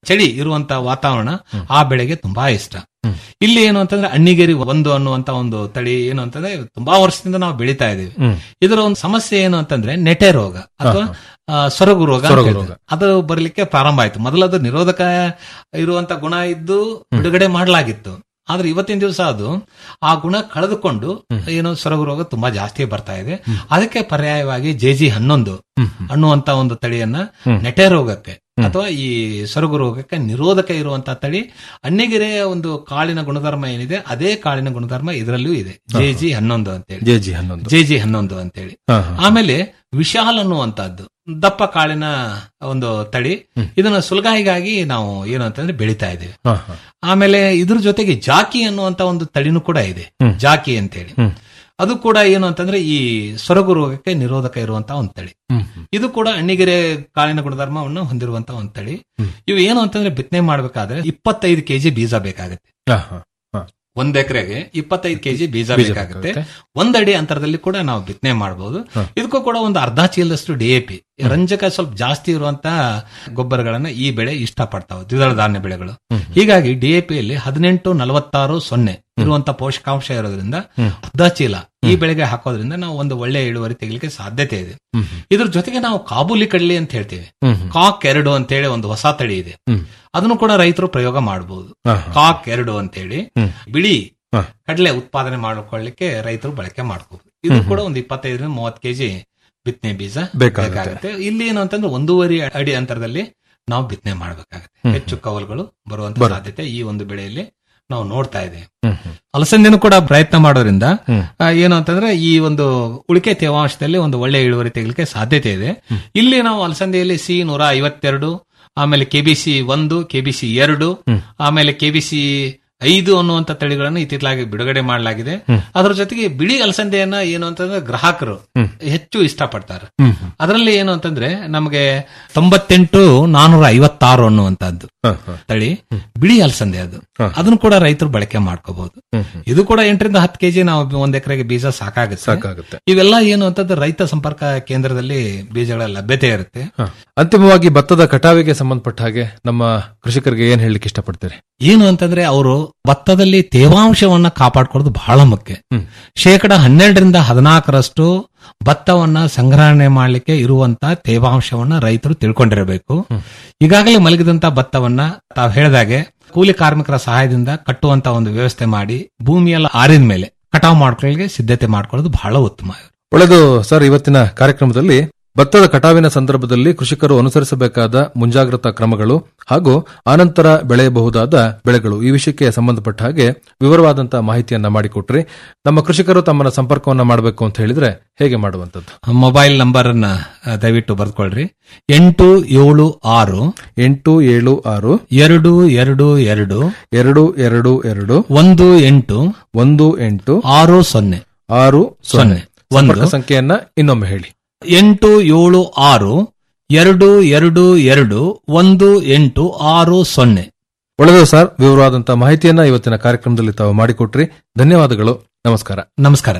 ಚಳಿ ಇರುವಂತ ವಾತಾವರಣ ಆ ಬೆಳೆಗೆ ತುಂಬಾ ಇಷ್ಟ ಇಲ್ಲಿ ಏನು ಅಂತಂದ್ರೆ ಅಣ್ಣಿಗೇರಿ ಒಂದು ಅನ್ನುವಂತ ಒಂದು ತಳಿ ಏನು ಅಂತಂದ್ರೆ ತುಂಬಾ ವರ್ಷದಿಂದ ನಾವು ಬೆಳಿತಾ ಇದೀವಿ ಇದರ ಒಂದು ಸಮಸ್ಯೆ ಏನು ಅಂತಂದ್ರೆ ನೆಟೆ ರೋಗ ಅಥವಾ ಆ, ಸೊರಗು ರೋಗ ಅಂತ ಸೊರಗು ಹೇಳ್ತಾರೆ. ಅದು ಬರ್ಲಿಕ್ಕೆ ಪ್ರಾರಂಭ ಆಯ್ತು ಮೊದಲದು ನಿರೋಧಕ ಇರುವಂತ ಗುಣ ಇದ್ದು ಬಿಡುಗಡೆ ಮಾಡಲಾಗಿತ್ತು ಆದ್ರೆ ಇವತ್ತಿನ ದಿವಸ ಅದು ಆ ಗುಣ ಕಳೆದುಕೊಂಡು ಏನು ಸೊರಗು ರೋಗ ತುಂಬಾ ಜಾಸ್ತಿ ಬರ್ತಾ ಇದೆ ಅದಕ್ಕೆ ಪರ್ಯಾಯವಾಗಿ ಜೆ ಜಿ ಹನ್ನೊಂದು ಅನ್ನುವಂತ ಒಂದು ತಳಿಯನ್ನ ನೆಟೆ ರೋಗಕ್ಕೆ ಅಥವಾ ಈ ಸೊರಗು ರೋಗಕ್ಕೆ ನಿರೋಧಕ ಇರುವಂತಹ ತಳಿ ಅಣ್ಣಿಗೆರೆಯ ಒಂದು ಕಾಳಿನ ಗುಣಧರ್ಮ ಏನಿದೆ ಅದೇ ಕಾಳಿನ ಗುಣಧರ್ಮ ಇದರಲ್ಲೂ ಇದೆ ಜೆ ಜಿ ಹನ್ನೊಂದು ಅಂತೇಳಿ ಜೆ ಜಿ ಹನ್ನೊಂದು ಜೆ ಜಿ ಹನ್ನೊಂದು ಅಂತೇಳಿ ಹಾ, ಹಾ. ಆಮೇಲೆ ವಿಶಾಲ್ ಅನ್ನುವಂತಹದ್ದು ದಪ್ಪ ಕಾಳಿನ ಒಂದು ತಳಿ ಇದನ್ನ ಸುಲಗಾಯಿಗಾಗಿ ನಾವು ಏನು ಅಂತಂದ್ರೆ ಬೆಳಿತಾ ಇದ್ದೇವೆ ಹಾ, ಹಾ. ಆಮೇಲೆ ಇದ್ರ ಜೊತೆಗೆ ಜಾಕಿ ಅನ್ನುವಂತ ಒಂದು ತಳಿನೂ ಕೂಡ ಇದೆ ಜಾಕಿ ಅಂತೇಳಿ ಅದು ಕೂಡ ಏನು ಅಂತಂದ್ರೆ ಈ ಸೊರಗು ರೋಗಕ್ಕೆ ನಿರೋಧಕ ಇರುವಂತಹ ಒಂದು ತಳಿ ಇದು ಕೂಡ ಅಣ್ಣಿಗೆರೆ ಕಾಳಿನ ಗುಣಧರ್ಮವನ್ನು ಹೊಂದಿರುವಂತಹ ಒಂದು ತಳಿ ಇವು ಏನು ಅಂತಂದ್ರೆ ಬಿತ್ತನೆ ಮಾಡ್ಬೇಕಾದ್ರೆ ಇಪ್ಪತ್ತೈದು ಕೆಜಿ ಬೀಜ ಬೇಕಾಗುತ್ತೆ ಹಾ, ಹಾ, ಹಾ. ಒಂದ್ ಎಕರೆಗೆ ಇಪ್ಪತ್ತೈದು ಕೆಜಿ ಬೀಜ ಬೀಜ ಬೇಕಾಗುತ್ತೆ ಬೇಕಾಗುತ್ತೆ. ಒಂದ್ ಅಡಿ ಅಂತರದಲ್ಲಿ ಕೂಡ ನಾವು ಬಿತ್ತನೆ ಮಾಡಬಹುದು ಇದಕ್ಕೂ ಕೂಡ ಒಂದು ಅರ್ಧ ಚೀಲದಷ್ಟು ಡಿಎಪಿ ರಂಜಕ ಸ್ವಲ್ಪ ಜಾಸ್ತಿ ಇರುವಂತಹ ಗೊಬ್ಬರಗಳನ್ನ ಈ ಬೆಳೆ ಇಷ್ಟಪಡ್ತಾವೆ ದ್ವಿದಳ ಧಾನ್ಯ ಬೆಳೆಗಳು ಹೀಗಾಗಿ ಡಿಎಪಿಯಲ್ಲಿ ಹದಿನೆಂಟು ನಲವತ್ತಾರು ಸೊನ್ನೆ ಇರುವಂತ ಪೋಷಕಾಂಶ ಇರೋದ್ರಿಂದ ಅರ್ಧ ಚೀಲ ಈ ಬೆಳೆಗೆ ಹಾಕೋದ್ರಿಂದ ನಾವು ಒಂದು ಒಳ್ಳೆ ಇಳುವರಿ ತೆಗಿಲಿಕ್ಕೆ ಸಾಧ್ಯತೆ ಇದೆ ಇದ್ರ ಜೊತೆಗೆ ನಾವು ಕಾಬೂಲಿ ಕಡ್ಲಿ ಅಂತ ಹೇಳ್ತೀವಿ ಕಾಕ್ ಎರಡು ಅಂತ ಹೇಳಿ ಒಂದು ಹೊಸ ತಳಿ ಇದೆ ಅದನ್ನು ಕೂಡ ರೈತರು ಪ್ರಯೋಗ ಮಾಡಬಹುದು ಹಾ, ಕಾಕ್ ಎರಡು ಅಂತೇಳಿ ಬಿಳಿ ಹಾ. ಕಡಲೆ ಉತ್ಪಾದನೆ ಮಾಡ್ಕೊಳ್ಳಿಕ್ಕೆ ರೈತರು ಬಳಕೆ ಮಾಡ್ಕೋಬಹುದು ಇದು ಕೂಡ ಒಂದು ಇಪ್ಪತ್ತೈದರಿಂದ ಮೂವತ್ತು ಕೆಜಿ ಬಿತ್ತನೆ ಬೀಜ ಬೇಕಾಗುತ್ತೆ. ಬೇಕಾಗುತ್ತೆ ಇಲ್ಲಿ ಏನು ಅಂತಂದ್ರೆ ಒಂದೂವರೆ ಅಡಿ ಅಂತರದಲ್ಲಿ ನಾವು ಬಿತ್ತನೆ ಮಾಡಬೇಕಾಗುತ್ತೆ ಹೆಚ್ಚು ಕವಲುಗಳು ಬರುವಂತ ಸಾಧ್ಯತೆ ಈ ಒಂದು ಬೆಳೆಯಲ್ಲಿ ನಾವು ನೋಡ್ತಾ ಇದ್ದೇವೆ ಅಲಸಂದಿನೂ ಕೂಡ ಪ್ರಯತ್ನ ಮಾಡೋದ್ರಿಂದ ಆ, ಏನು ಅಂತಂದ್ರೆ ಈ ಒಂದು ಉಳಿಕೆ ತೇವಾಂಶದಲ್ಲಿ ಒಂದು ಒಳ್ಳೆ ಇಳುವರಿ ತೆಗಲಿಕ್ಕೆ ಸಾಧ್ಯತೆ ಇದೆ ಇಲ್ಲಿ ನಾವು ಅಲಸಂದಿಯಲ್ಲಿ ಸಿ ನೂರ ಐವತ್ತೆರಡು ಆಮೇಲೆ ಕೆಬಿಸಿ ಒಂದು ಕೆಬಿಸಿ ಎರಡು ಆಮೇಲೆ ಕೆಬಿಸಿ ಐದು ಅನ್ನುವಂತ ತಳಿಗಳನ್ನು ಇತ್ತಿತ್ತಲಾಗಿ ಬಿಡುಗಡೆ ಮಾಡಲಾಗಿದೆ ಅದರ ಜೊತೆಗೆ ಬಿಳಿ ಅಲಸಂದೆಯನ್ನ ಏನು ಅಂತಂದ್ರೆ ಗ್ರಾಹಕರು ಹೆಚ್ಚು ಇಷ್ಟಪಡ್ತಾರೆ ಅದರಲ್ಲಿ ಏನು ಅಂತಂದ್ರೆ ನಮಗೆ ತೊಂಬತ್ತೆಂಟು ನಾನೂರ ಐವತ್ತಾರು ಅನ್ನುವಂತಹದ್ದು ಹಾ, ಹಾ. ತಳಿ ಬಿಳಿ ಅಲಸಂದೆ ಅದು ಅದನ್ನು ಕೂಡ ರೈತರು ಬಳಕೆ ಮಾಡ್ಕೋಬಹುದು ಇದು ಕೂಡ ಎಂಟರಿಂದ ಹತ್ತು ಕೆಜಿ ನಾವು ಒಂದ್ ಎಕರೆಗೆ ಬೀಜ ಸಾಕಾಗುತ್ತೆ ಸಾಕಾಗುತ್ತೆ ಇವೆಲ್ಲ ಏನು ಅಂತಂದ್ರೆ ರೈತ ಸಂಪರ್ಕ ಕೇಂದ್ರದಲ್ಲಿ ಬೀಜಗಳ ಲಭ್ಯತೆ ಇರುತ್ತೆ ಹಾ. ಅಂತಿಮವಾಗಿ ಭತ್ತದ ಕಟಾವಿಗೆ ಸಂಬಂಧಪಟ್ಟ ಹಾಗೆ ನಮ್ಮ ಕೃಷಿಕರಿಗೆ ಏನ್ ಹೇಳಲಿಕ್ಕೆ ಇಷ್ಟಪಡ್ತೀರಿ ಏನು ಅಂತಂದ್ರೆ ಅವರು ಭತ್ತದಲ್ಲಿ ತೇವಾಂಶವನ್ನ ಕಾಪಾಡ್ಕೊಳ್ಳೋದು ಬಹಳ ಮುಖ್ಯ ಶೇಕಡ ಹನ್ನೆರಡರಿಂದ ಹದಿನಾಲ್ಕರಷ್ಟು ಭತ್ತವನ್ನ ಸಂಗ್ರಹಣೆ ಮಾಡಲಿಕ್ಕೆ ಇರುವಂತ ತೇವಾಂಶವನ್ನ ರೈತರು ತಿಳ್ಕೊಂಡಿರಬೇಕು ಈಗಾಗಲೇ ಮಲಗಿದಂತ ಭತ್ತವನ್ನ ತಾವು ಹೇಳಿದಾಗೆ ಕೂಲಿ ಕಾರ್ಮಿಕರ ಸಹಾಯದಿಂದ ಕಟ್ಟುವಂತ ಒಂದು ವ್ಯವಸ್ಥೆ ಮಾಡಿ ಭೂಮಿಯೆಲ್ಲ ಆರಿದ ಮೇಲೆ ಕಟಾವು ಮಾಡ್ಕೊಳ್ಳಿಕ್ಕೆ ಸಿದ್ಧತೆ ಮಾಡ್ಕೊಳ್ಳೋದು ಬಹಳ ಉತ್ತಮ ಒಳ್ಳೆದು ಸರ್ ಇವತ್ತಿನ ಕಾರ್ಯಕ್ರಮದಲ್ಲಿ ಭತ್ತದ ಕಟಾವಿನ ಸಂದರ್ಭದಲ್ಲಿ ಕೃಷಿಕರು ಅನುಸರಿಸಬೇಕಾದ ಮುಂಜಾಗ್ರತಾ ಕ್ರಮಗಳು ಹಾಗೂ ಆನಂತರ ಬೆಳೆಯಬಹುದಾದ ಬೆಳೆಗಳು ಈ ವಿಷಯಕ್ಕೆ ಸಂಬಂಧಪಟ್ಟ ಹಾಗೆ ವಿವರವಾದಂತಹ ಮಾಹಿತಿಯನ್ನ ಮಾಡಿಕೊಟ್ರಿ ನಮ್ಮ ಕೃಷಿಕರು ತಮ್ಮನ್ನ ಸಂಪರ್ಕವನ್ನ ಮಾಡಬೇಕು ಅಂತ ಹೇಳಿದ್ರೆ ಹೇಗೆ ಮಾಡುವಂತದ್ದು ಮೊಬೈಲ್ ನಂಬರ್ ಅನ್ನ ಆ, ದಯವಿಟ್ಟು ಬರ್ಕೊಳ್ರಿ ಎಂಟು ಏಳು ಆರು ಎಂಟು ಏಳು ಆರು ಎರಡು ಎರಡು ಎರಡು ಎರಡು ಎರಡು ಎರಡು ಒಂದು ಎಂಟು ಒಂದು ಎಂಟು ಆರು ಸೊನ್ನೆ ಆರು ಸೊನ್ನೆ ಸೊನ್ನೆ. ಒಂದು. ಸಂಪರ್ಕ ಸಂಖ್ಯೆಯನ್ನ ಇನ್ನೊಮ್ಮೆ ಹೇಳಿ ಎಂಟು ಏಳು ಆರು ಎರಡು ಎರಡು ಎರಡು ಒಂದು ಎಂಟು ಆರು ಸೊನ್ನೆ ಒಳ್ಳೆಯದು ಸರ್ ವಿವರವಾದಂತಹ ಮಾಹಿತಿಯನ್ನ ಇವತ್ತಿನ ಕಾರ್ಯಕ್ರಮದಲ್ಲಿ ತಾವು ಮಾಡಿಕೊಟ್ರಿ ಧನ್ಯವಾದಗಳು ನಮಸ್ಕಾರ ನಮಸ್ಕಾರ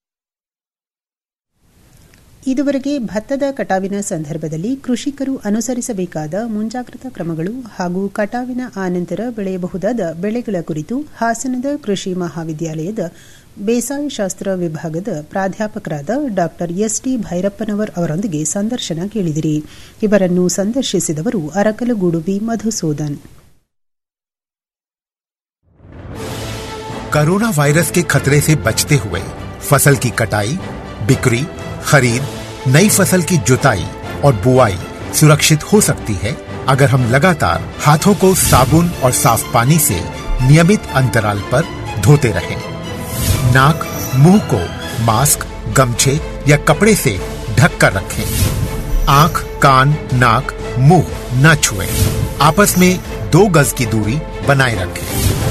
ಇದುವರೆಗೆ ಭತ್ತದ ಕಟಾವಿನ ಸಂದರ್ಭದಲ್ಲಿ ಕೃಷಿಕರು ಅನುಸರಿಸಬೇಕಾದ ಮುಂಜಾಗ್ರತಾ ಕ್ರಮಗಳು ಹಾಗೂ ಕಟಾವಿನ ಆನಂತರ ಬೆಳೆಯಬಹುದಾದ ಬೆಳೆಗಳ ಕುರಿತು ಹಾಸನದ ಕೃಷಿ ಮಹಾವಿದ್ಯಾಲಯದ ಬೇಸಾಯ ಶಾಸ್ತ್ರ ವಿಭಾಗದ ಪ್ರಾಧ್ಯಾಪಕರಾದ ಡಾ ಎಸ್ಟಿ ಭೈರಪ್ಪನವರ್ ಅವರೊಂದಿಗೆ ಸಂದರ್ಶನ ಕೇಳಿದಿರಿ ಇವರನ್ನು ಸಂದರ್ಶಿಸಿದವರು Arakalagudu V Madhusudan corona virus के खतरे से बचते हुए फसल की कटाई बिक्री खरीद नई फसल की जुताई और बुआई सुरक्षित हो सकती है अगर हम लगातार हाथों को साबुन और साफ पानी से नियमित अंतराल पर धोते रहें। नाक मुंह को मास्क गमछे या कपड़े से ढक कर रखें आंख कान नाक मुंह न छुएं। आपस में दो गज की दूरी बनाए रखें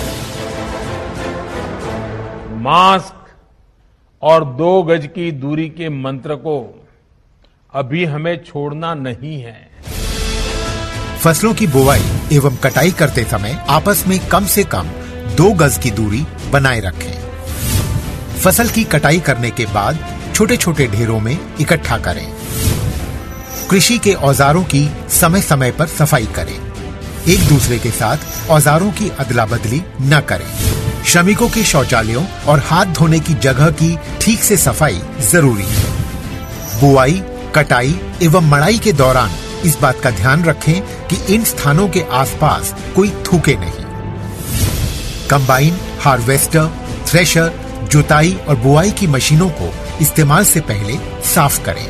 मास्क और दो गज की दूरी के मंत्र को अभी हमें छोड़ना नहीं है फसलों की बुवाई एवं कटाई करते समय आपस में कम से कम दो गज की दूरी बनाए रखें फसल की कटाई करने के बाद छोटे छोटे ढेरों में इकट्ठा करें कृषि के औजारों की समय समय पर सफाई करें एक दूसरे के साथ औजारों की अदला बदली न करें श्रमिकों के शौचालयों और हाथ धोने की जगह की ठीक से सफाई जरूरी है बुआई कटाई एवं मड़ाई के दौरान इस बात का ध्यान रखें कि इन स्थानों के आसपास कोई थूके नहीं कंबाइन हार्वेस्टर थ्रेशर जुताई और बुआई की मशीनों को इस्तेमाल से पहले साफ करें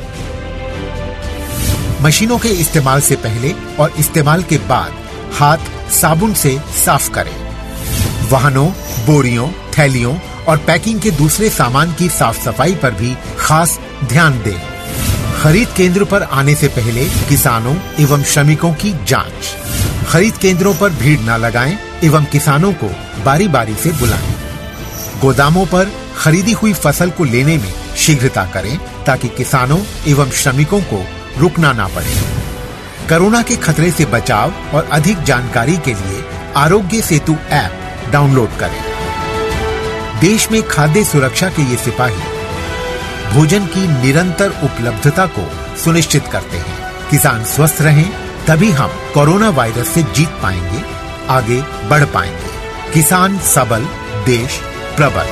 मशीनों के इस्तेमाल से पहले और इस्तेमाल के बाद हाथ साबुन से साफ करें वाहनों बोरियों थैलियों और पैकिंग के दूसरे सामान की साफ सफाई पर भी खास ध्यान दें खरीद केंद्र पर आने से पहले किसानों एवं श्रमिकों की जांच खरीद केंद्रों पर भीड़ न लगाएं एवं किसानों को बारी बारी से बुलाएं गोदामों पर खरीदी हुई फसल को लेने में शीघ्रता करें ताकि किसानों एवं श्रमिकों को रुकना ना पड़े कोरोना के खतरे से बचाव और अधिक जानकारी के लिए आरोग्य सेतु ऐप डाउनलोड करें देश में खाद्य सुरक्षा के ये सिपाही भोजन की निरंतर उपलब्धता को सुनिश्चित करते हैं किसान स्वस्थ रहें तभी हम कोरोना वायरस से जीत पाएंगे आगे बढ़ पाएंगे किसान सबल देश प्रबल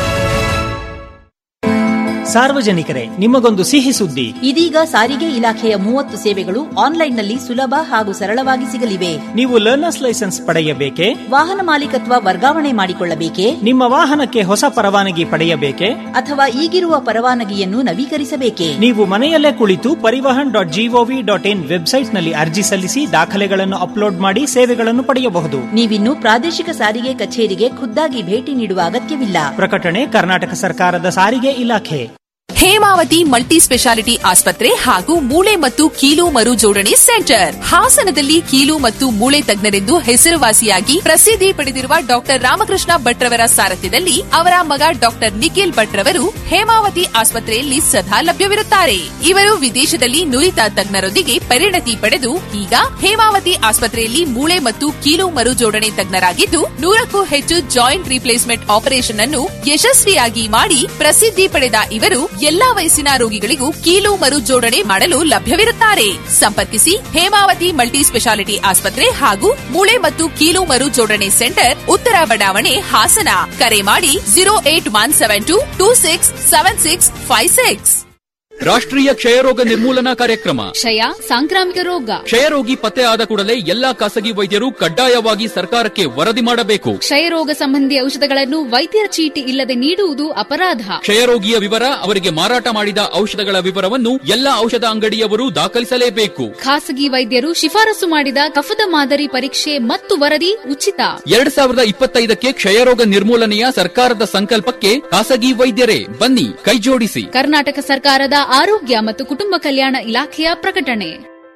ಸಾರ್ವಜನಿಕರೇ ನಿಮಗೊಂದು ಸಿಹಿ ಸುದ್ದಿ ಇದೀಗ ಸಾರಿಗೆ ಇಲಾಖೆಯ ಮೂವತ್ತು ಸೇವೆಗಳು ಆನ್ಲೈನ್ನಲ್ಲಿ ಸುಲಭ ಹಾಗೂ ಸರಳವಾಗಿ ಸಿಗಲಿವೆ ನೀವು ಲರ್ನರ್ಸ್ ಲೈಸೆನ್ಸ್ ಪಡೆಯಬೇಕೆ ವಾಹನ ಮಾಲೀಕತ್ವ ವರ್ಗಾವಣೆ ಮಾಡಿಕೊಳ್ಳಬೇಕೆ ನಿಮ್ಮ ವಾಹನಕ್ಕೆ ಹೊಸ ಪರವಾನಗಿ ಪಡೆಯಬೇಕೆ ಅಥವಾ ಈಗಿರುವ ಪರವಾನಗಿಯನ್ನು ನವೀಕರಿಸಬೇಕೆ ನೀವು ಮನೆಯಲ್ಲೇ ಕುಳಿತು Parivahan dot G O V dot in ವೆಬ್ಸೈಟ್ನಲ್ಲಿ ಅರ್ಜಿ ಸಲ್ಲಿಸಿ ದಾಖಲೆಗಳನ್ನು ಅಪ್ಲೋಡ್ ಮಾಡಿ ಸೇವೆಗಳನ್ನು ಪಡೆಯಬಹುದು ನೀವಿನ್ನು ಪ್ರಾದೇಶಿಕ ಸಾರಿಗೆ ಕಚೇರಿಗೆ ಖುದ್ದಾಗಿ ಭೇಟಿ ನೀಡುವ ಅಗತ್ಯವಿಲ್ಲ ಪ್ರಕಟಣೆ ಕರ್ನಾಟಕ ಸರ್ಕಾರದ ಸಾರಿಗೆ ಇಲಾಖೆ ಹೇಮಾವತಿ ಮಲ್ಟಿ ಸ್ಪೆಷಾಲಿಟಿ ಆಸ್ಪತ್ರೆ ಹಾಗೂ ಮೂಳೆ ಮತ್ತು ಕೀಲು ಮರು ಜೋಡಣೆ ಸೆಂಟರ್ ಹಾಸನದಲ್ಲಿ ಕೀಲು ಮತ್ತು ಮೂಳೆ ತಜ್ಞರೆಂದು ಹೆಸರುವಾಸಿಯಾಗಿ ಪ್ರಸಿದ್ಧಿ ಪಡೆದಿರುವ ಡಾಕ್ಟರ್ ರಾಮಕೃಷ್ಣ ಭಟ್ರವರ ಸಾರಥ್ಯದಲ್ಲಿ ಅವರ ಮಗ ಡಾಕ್ಟರ್ ನಿಖಿಲ್ ಭಟ್ರವರು ಹೇಮಾವತಿ ಆಸ್ಪತ್ರೆಯಲ್ಲಿ ಸದಾ ಲಭ್ಯವಿರುತ್ತಾರೆ ಇವರು ವಿದೇಶದಲ್ಲಿ ನುರಿತ ತಜ್ಞರೊಂದಿಗೆ ಪರಿಣತಿ ಪಡೆದು ಈಗ ಹೇಮಾವತಿ ಆಸ್ಪತ್ರೆಯಲ್ಲಿ ಮೂಳೆ ಮತ್ತು ಕೀಲು ಮರು ಜೋಡಣೆ ತಜ್ಞರಾಗಿದ್ದು ನೂರಕ್ಕೂ ಹೆಚ್ಚು ಜಾಯಿಂಟ್ ರಿಪ್ಲೇಸ್ಮೆಂಟ್ ಆಪರೇಷನ್ ಅನ್ನು ಯಶಸ್ವಿಯಾಗಿ ಮಾಡಿ ಪ್ರಸಿದ್ಧಿ ಪಡೆದ ಇವರು ಎಲ್ಲಾ ವಯಸ್ಸಿನ ರೋಗಿಗಳಿಗೂ ಕೀಲು ಮರು ಜೋಡಣೆ ಮಾಡಲು ಲಭ್ಯವಿರುತ್ತಾರೆ ಸಂಪರ್ಕಿಸಿ ಹೇಮಾವತಿ ಮಲ್ಟಿ ಸ್ಪೆಷಾಲಿಟಿ ಆಸ್ಪತ್ರೆ ಹಾಗೂ ಮೂಳೆ ಮತ್ತು ಕೀಲು ಮರು ಜೋಡಣೆ ಸೆಂಟರ್ ಉತ್ತರ ಬಡಾವಣೆ ಹಾಸನ ಕರೆ ಮಾಡಿ zero eight one seven two two six seven six five six ರಾಷ್ಟ್ರೀಯ ಕ್ಷಯರೋಗ ನಿರ್ಮೂಲನಾ ಕಾರ್ಯಕ್ರಮ ಕ್ಷಯ ಸಾಂಕ್ರಾಮಿಕ ರೋಗ ಕ್ಷಯರೋಗಿ ಪತ್ತೆ ಆದ ಕೂಡಲೇ ಎಲ್ಲಾ ಖಾಸಗಿ ವೈದ್ಯರು ಕಡ್ಡಾಯವಾಗಿ ಸರ್ಕಾರಕ್ಕೆ ವರದಿ ಮಾಡಬೇಕು ಕ್ಷಯರೋಗ ಸಂಬಂಧಿ ಔಷಧಗಳನ್ನು ವೈದ್ಯರ ಚೀಟಿ ಇಲ್ಲದೆ ನೀಡುವುದು ಅಪರಾಧ ಕ್ಷಯರೋಗಿಯ ವಿವರ ಅವರಿಗೆ ಮಾರಾಟ ಮಾಡಿದ ಔಷಧಗಳ ವಿವರವನ್ನು ಎಲ್ಲಾ ಔಷಧ ಅಂಗಡಿಯವರು ದಾಖಲಿಸಲೇಬೇಕು ಖಾಸಗಿ ವೈದ್ಯರು ಶಿಫಾರಸು ಮಾಡಿದ ಕಫದ ಮಾದರಿ ಪರೀಕ್ಷೆ ಮತ್ತು ವರದಿ ಉಚಿತ ಎರಡ್ ಸಾವಿರದ ಇಪ್ಪತ್ತೈದಕ್ಕೆ ಕ್ಷಯರೋಗ ನಿರ್ಮೂಲನೆಯ ಸರ್ಕಾರದ ಸಂಕಲ್ಪಕ್ಕೆ ಖಾಸಗಿ ವೈದ್ಯರೇ ಬನ್ನಿ ಕೈಜೋಡಿಸಿ ಕರ್ನಾಟಕ ಸರ್ಕಾರದ ಆರೋಗ್ಯ ಮತ್ತು ಕುಟುಂಬ ಕಲ್ಯಾಣ ಇಲಾಖೆಯ ಪ್ರಕಟಣೆ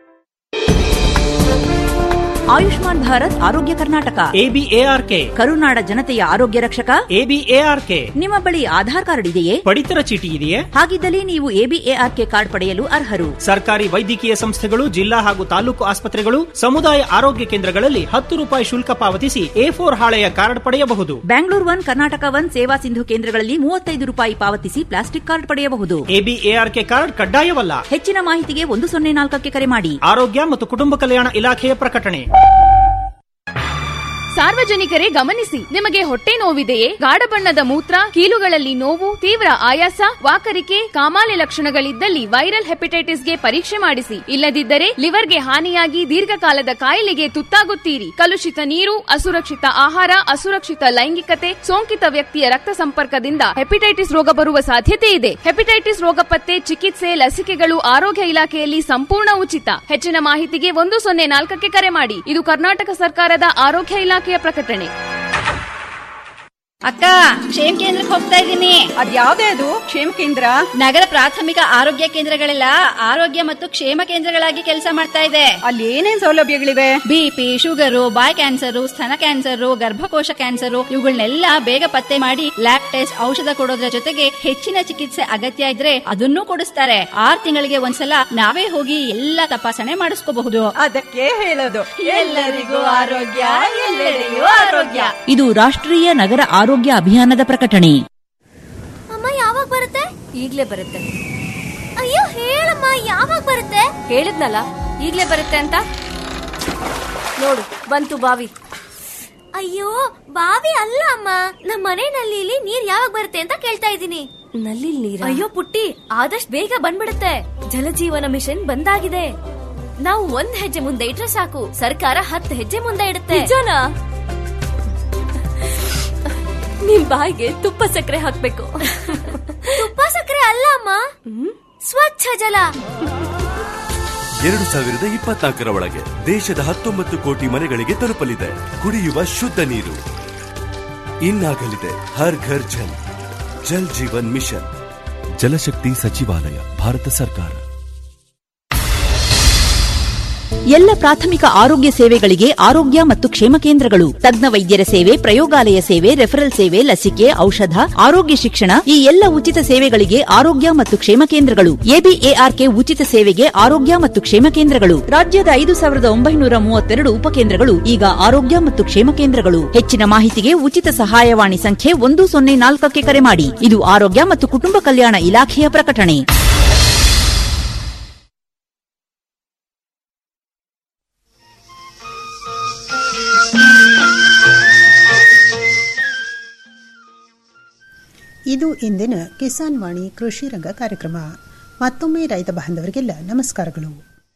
ಆಯುಷ್ಮಾನ್ ಭಾರತ್ ಆರೋಗ್ಯ ಕರ್ನಾಟಕ ಎಬಿಎಆರ್ಕೆ ಕರುನಾಡ ಜನತೆಯ ಆರೋಗ್ಯ ರಕ್ಷಕ ಎಬಿಎಆರ್ಕೆ ನಿಮ್ಮ ಬಳಿ ಆಧಾರ್ ಕಾರ್ಡ್ ಇದೆಯೇ ಪಡಿತರ ಚೀಟಿ ಇದೆಯೇ ಹಾಗಿದ್ದಲ್ಲಿ ನೀವು ಎಬಿಎಆರ್ಕೆ ಕಾರ್ಡ್ ಪಡೆಯಲು ಅರ್ಹರು ಸರ್ಕಾರಿ ವೈದ್ಯಕೀಯ ಸಂಸ್ಥೆಗಳು ಜಿಲ್ಲಾ ಹಾಗೂ ತಾಲೂಕು ಆಸ್ಪತ್ರೆಗಳು ಸಮುದಾಯ ಆರೋಗ್ಯ ಕೇಂದ್ರಗಳಲ್ಲಿ ಹತ್ತು ರೂಪಾಯಿ ಶುಲ್ಕ ಪಾವತಿಸಿ ಎ ಫೋರ್ ಹಾಳೆಯ ಕಾರ್ಡ್ ಪಡೆಯಬಹುದು ಬ್ಯಾಂಗ್ಳೂರ್ ಒನ್ ಕರ್ನಾಟಕ ಒನ್ ಸೇವಾ ಸಿಂಧು ಕೇಂದ್ರಗಳಲ್ಲಿ ಮೂವತ್ತೈದು ರೂಪಾಯಿ ಪಾವತಿಸಿ ಪ್ಲಾಸ್ಟಿಕ್ ಕಾರ್ಡ್ ಪಡೆಯಬಹುದು ಎಬಿಎಆರ್ಕೆ ಕಾರ್ಡ್ ಕಡ್ಡಾಯವಲ್ಲ ಹೆಚ್ಚಿನ ಮಾಹಿತಿಗೆ ಒಂದು ಸೊನ್ನೆ ನಾಲ್ಕಕ್ಕೆ ಕರೆ ಮಾಡಿ ಆರೋಗ್ಯ ಮತ್ತು ಕುಟುಂಬ ಕಲ್ಯಾಣ ಇಲಾಖೆಯ ಪ್ರಕಟಣೆ ಸಾರ್ವಜನಿಕರೇ ಗಮನಿಸಿ ನಿಮಗೆ ಹೊಟ್ಟೆ ನೋವಿದೆಯೇ ಗಾಢ ಬಣ್ಣದ ಮೂತ್ರ ಕೀಲುಗಳಲ್ಲಿ ನೋವು ತೀವ್ರ ಆಯಾಸ ವಾಕರಿಕೆ ಕಾಮಾಲೆ ಲಕ್ಷಣಗಳಿದ್ದಲ್ಲಿ ವೈರಲ್ ಹೆಪಟೈಟಿಸ್ಗೆ ಪರೀಕ್ಷೆ ಮಾಡಿಸಿ ಇಲ್ಲದಿದ್ದರೆ ಲಿವರ್ಗೆ ಹಾನಿಯಾಗಿ ದೀರ್ಘಕಾಲದ ಕಾಯಿಲೆಗೆ ತುತ್ತಾಗುತ್ತೀರಿ ಕಲುಷಿತ ನೀರು ಅಸುರಕ್ಷಿತ ಆಹಾರ ಅಸುರಕ್ಷಿತ ಲೈಂಗಿಕತೆ ಸೋಂಕಿತ ವ್ಯಕ್ತಿಯ ರಕ್ತ ಸಂಪರ್ಕದಿಂದ ಹೆಪಟೈಟಿಸ್ ರೋಗ ಬರುವ ಸಾಧ್ಯತೆ ಇದೆ ಹೆಪಟೈಟಿಸ್ ರೋಗ ಪತ್ತೆ ಚಿಕಿತ್ಸೆ ಲಸಿಕೆಗಳು ಆರೋಗ್ಯ ಇಲಾಖೆಯಲ್ಲಿ ಸಂಪೂರ್ಣ ಉಚಿತ ಹೆಚ್ಚಿನ ಮಾಹಿತಿಗೆ ಒಂದು ಸೊನ್ನೆ ನಾಲ್ಕಕ್ಕೆ ಕರೆ ಮಾಡಿ ಇದು ಕರ್ನಾಟಕ ಸರ್ಕಾರದ ಆರೋಗ್ಯ ಇಲಾಖೆಯ ಪ್ರಕಟಣೆ ಅಕ್ಕ ಕ್ಷೇಮ ಕೇಂದ್ರಕ್ಕೆ ಹೋಗ್ತಾ ಇದ್ದೀನಿ ಅದ್ಯಾವ್ದೇ ಅದು ಕ್ಷೇಮ ಕೇಂದ್ರ ನಗರ ಪ್ರಾಥಮಿಕ ಆರೋಗ್ಯ ಕೇಂದ್ರಗಳೆಲ್ಲ ಆರೋಗ್ಯ ಮತ್ತು ಕ್ಷೇಮ ಕೇಂದ್ರಗಳಾಗಿ ಕೆಲಸ ಮಾಡ್ತಾ ಇದೆ ಅಲ್ಲಿ ಏನೇನ್ ಸೌಲಭ್ಯಗಳಿವೆ ಬಿಪಿ ಶುಗರು ಬಾಯ್ ಕ್ಯಾನ್ಸರ್ ಸ್ತನ ಕ್ಯಾನ್ಸರ್ ಗರ್ಭಕೋಶ ಕ್ಯಾನ್ಸರ್ ಇವುಗಳನ್ನೆಲ್ಲ ಬೇಗ ಪತ್ತೆ ಮಾಡಿ ಲ್ಯಾಬ್ ಟೆಸ್ಟ್ ಔಷಧ ಕೊಡೋದ್ರ ಜೊತೆಗೆ ಹೆಚ್ಚಿನ ಚಿಕಿತ್ಸೆ ಅಗತ್ಯ ಇದ್ರೆ ಅದನ್ನೂ ಕೊಡಿಸ್ತಾರೆ ಆರ್ ತಿಂಗಳಿಗೆ ಒಂದ್ಸಲ ನಾವೇ ಹೋಗಿ ಎಲ್ಲಾ ತಪಾಸಣೆ ಮಾಡಿಸ್ಕೋಬಹುದು ಅದಕ್ಕೆ ಹೇಳೋದು ಎಲ್ಲರಿಗೂ ಆರೋಗ್ಯ ಎಲ್ಲರಿಗೂ ಆರೋಗ್ಯ ಇದು ರಾಷ್ಟ್ರೀಯ ನಗರ ಆರೋಗ್ಯ ಅಭಿಯಾನದ ಪ್ರಕಟಣೆ ಅಮ್ಮ ಯಾವಾಗ ಬರುತ್ತೆ ಈಗ್ಲೇ ಬರುತ್ತೆ ಅಯ್ಯೋ ಹೇಳಮ್ಮ ಯಾವಾಗ ಬರುತ್ತೆ ಹೇಳಿದ್ನಲ್ಲ ಈಗ್ಲೇ ಬರುತ್ತೆ ಅಂತ ನೋಡು ಬಂತು ಬಾವಿ ಅಯ್ಯೋ ಬಾವಿ ಅಲ್ಲ ಅಮ್ಮ ನಮ್ಮ ಮನೆ ನಲ್ಲಿಲಿ ನೀರ್ ಯಾವಾಗ ಬರುತ್ತೆ ಅಂತ ಕೇಳ್ತಾ ಇದ್ದೀನಿ ನಲ್ಲಿ ನೀರ ಅಯ್ಯೋ ಪುಟ್ಟಿ ಆದಷ್ಟು ಬೇಗ ಬಂದ್ಬಿಡುತ್ತೆ ಜಲಜೀವನ ಮಿಷನ್ ಬಂದಾಗಿದೆ ನಾವು ಒಂದ್ ಹೆಜ್ಜೆ ಮುಂದೆ ಇಟ್ರೆ ಸಾಕು ಸರ್ಕಾರ ಹತ್ತು ಹೆಜ್ಜೆ ಮುಂದೆ ಇಡುತ್ತೆ ನಿಜನಾ ನಿಮ್ ಬಾಯಿಗೆ ತುಪ್ಪ ಸಕ್ಕರೆ ಹಾಕ್ಬೇಕು ತುಪ್ಪ ಸಕ್ಕರೆ ಅಲ್ಲ ಅಮ್ಮ ಸ್ವಚ್ಛ ಜಲ ಎರಡು ಸಾವಿರದ ಇಪ್ಪತ್ನಾಲ್ಕರ ಒಳಗೆ ದೇಶದ ಹತ್ತೊಂಬತ್ತು ಕೋಟಿ ಮನೆಗಳಿಗೆ ತಲುಪಲಿದೆ ಕುಡಿಯುವ ಶುದ್ಧ ನೀರು ಇನ್ನಾಗಲಿದೆ ಹರ್ ಘರ್ ಜಲ್ ಜಲ್ ಜೀವನ್ ಮಿಷನ್ ಜಲಶಕ್ತಿ ಸಚಿವಾಲಯ ಭಾರತ ಸರ್ಕಾರ ಎಲ್ಲ ಪ್ರಾಥಮಿಕ ಆರೋಗ್ಯ ಸೇವೆಗಳಿಗೆ ಆರೋಗ್ಯ ಮತ್ತು ಕ್ಷೇಮ ಕೇಂದ್ರಗಳು ತಜ್ಞ ವೈದ್ಯರ ಸೇವೆ ಪ್ರಯೋಗಾಲಯ ಸೇವೆ ರೆಫರಲ್ ಸೇವೆ ಲಸಿಕೆ ಔಷಧ ಆರೋಗ್ಯ ಶಿಕ್ಷಣ ಈ ಎಲ್ಲ ಉಚಿತ ಸೇವೆಗಳಿಗೆ ಆರೋಗ್ಯ ಮತ್ತು ಕ್ಷೇಮ ಕೇಂದ್ರಗಳು ಎಬಿಎಆರ್ಕೆ ಉಚಿತ ಸೇವೆಗೆ ಆರೋಗ್ಯ ಮತ್ತು ಕ್ಷೇಮ ಕೇಂದ್ರಗಳು ರಾಜ್ಯದ ಐದು ಸಾವಿರದ ಒಂಬೈನೂರ ಮೂವತ್ತೆರಡು ಉಪಕೇಂದ್ರಗಳು ಈಗ ಆರೋಗ್ಯ ಮತ್ತು ಕ್ಷೇಮ ಕೇಂದ್ರಗಳು ಹೆಚ್ಚಿನ ಮಾಹಿತಿಗೆ ಉಚಿತ ಸಹಾಯವಾಣಿ ಸಂಖ್ಯೆ ಒಂದು ಸೊನ್ನೆ ನಾಲ್ಕಕ್ಕೆ ಕರೆ ಮಾಡಿ ಇದು ಆರೋಗ್ಯ ಮತ್ತು ಕುಟುಂಬ ಕಲ್ಯಾಣ ಇಲಾಖೆಯ ಪ್ರಕಟಣೆ ಇದು ಇಂದಿನ ಕಿಸಾನ್ ವಾಣಿ ಕೃಷಿ ರಂಗ ಕಾರ್ಯಕ್ರಮ ಮತ್ತೊಮ್ಮೆ ರೈತ ಬಾಂಧವರಿಗೆಲ್ಲ ನಮಸ್ಕಾರಗಳು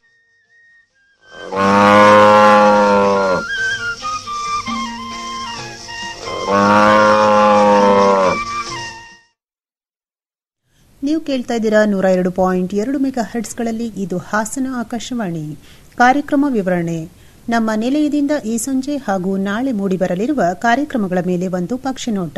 ನೀವು ಕೇಳ್ತಾ ಇದ್ದೀರಾ ನೂರ ಎರಡು ಪಾಯಿಂಟ್ ಎರಡು ಮೆಗಾ ಹರ್ಟ್ಸ್ಗಳಲ್ಲಿ ಇದು ಹಾಸನ ಆಕಾಶವಾಣಿ ಕಾರ್ಯಕ್ರಮ ವಿವರಣೆ ನಮ್ಮ ನಿಲಯದಿಂದ ಈ ಸಂಜೆ ಹಾಗೂ ನಾಳೆ ಮೂಡಿಬರಲಿರುವ ಕಾರ್ಯಕ್ರಮಗಳ ಮೇಲೆ ಒಂದು ಪಕ್ಷಿನೋಟ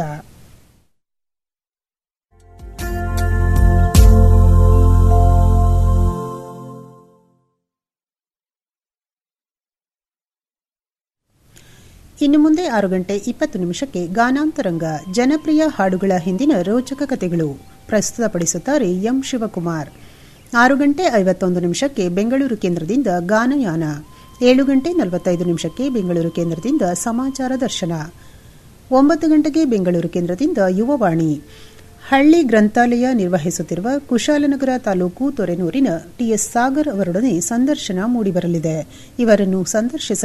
ಇನ್ನು ಮುಂದೆ ಆರು ಗಂಟೆ ಇಪ್ಪತ್ತು ನಿಮಿಷಕ್ಕೆ ಗಾನಾಂತರಂಗ ಜನಪ್ರಿಯ ಹಾಡುಗಳ ಹಿಂದಿನ ರೋಚಕ ಕಥೆಗಳು ಪ್ರಸ್ತುತಪಡಿಸುತ್ತಾರೆ ಎಂ ಶಿವಕುಮಾರ್ ಆರು ಗಂಟೆ ಐವತ್ತೊಂದು ನಿಮಿಷಕ್ಕೆ ಬೆಂಗಳೂರು ಕೇಂದ್ರದಿಂದ ಗಾನಯಾನ ಏಳು ಗಂಟೆ ನಲವತ್ತೈದು ನಿಮಿಷಕ್ಕೆ ಬೆಂಗಳೂರು ಕೇಂದ್ರದಿಂದ ಸಮಾಚಾರ ದರ್ಶನ ಒಂಬತ್ತು ಗಂಟೆಗೆ ಬೆಂಗಳೂರು ಕೇಂದ್ರದಿಂದ ಯುವವಾಣಿ ಹಳ್ಳಿ ಗ್ರಂಥಾಲಯ ನಿರ್ವಹಿಸುತ್ತಿರುವ ಕುಶಾಲನಗರ ತಾಲೂಕು ತೊರೆನೂರಿನ ಟಿಎಸ್ ಸಾಗರ್ ಅವರೊಡನೆ ಸಂದರ್ಶನ ಮೂಡಿಬರಲಿದೆ ಇವರನ್ನು ಸಂದರ್ಶಿಸ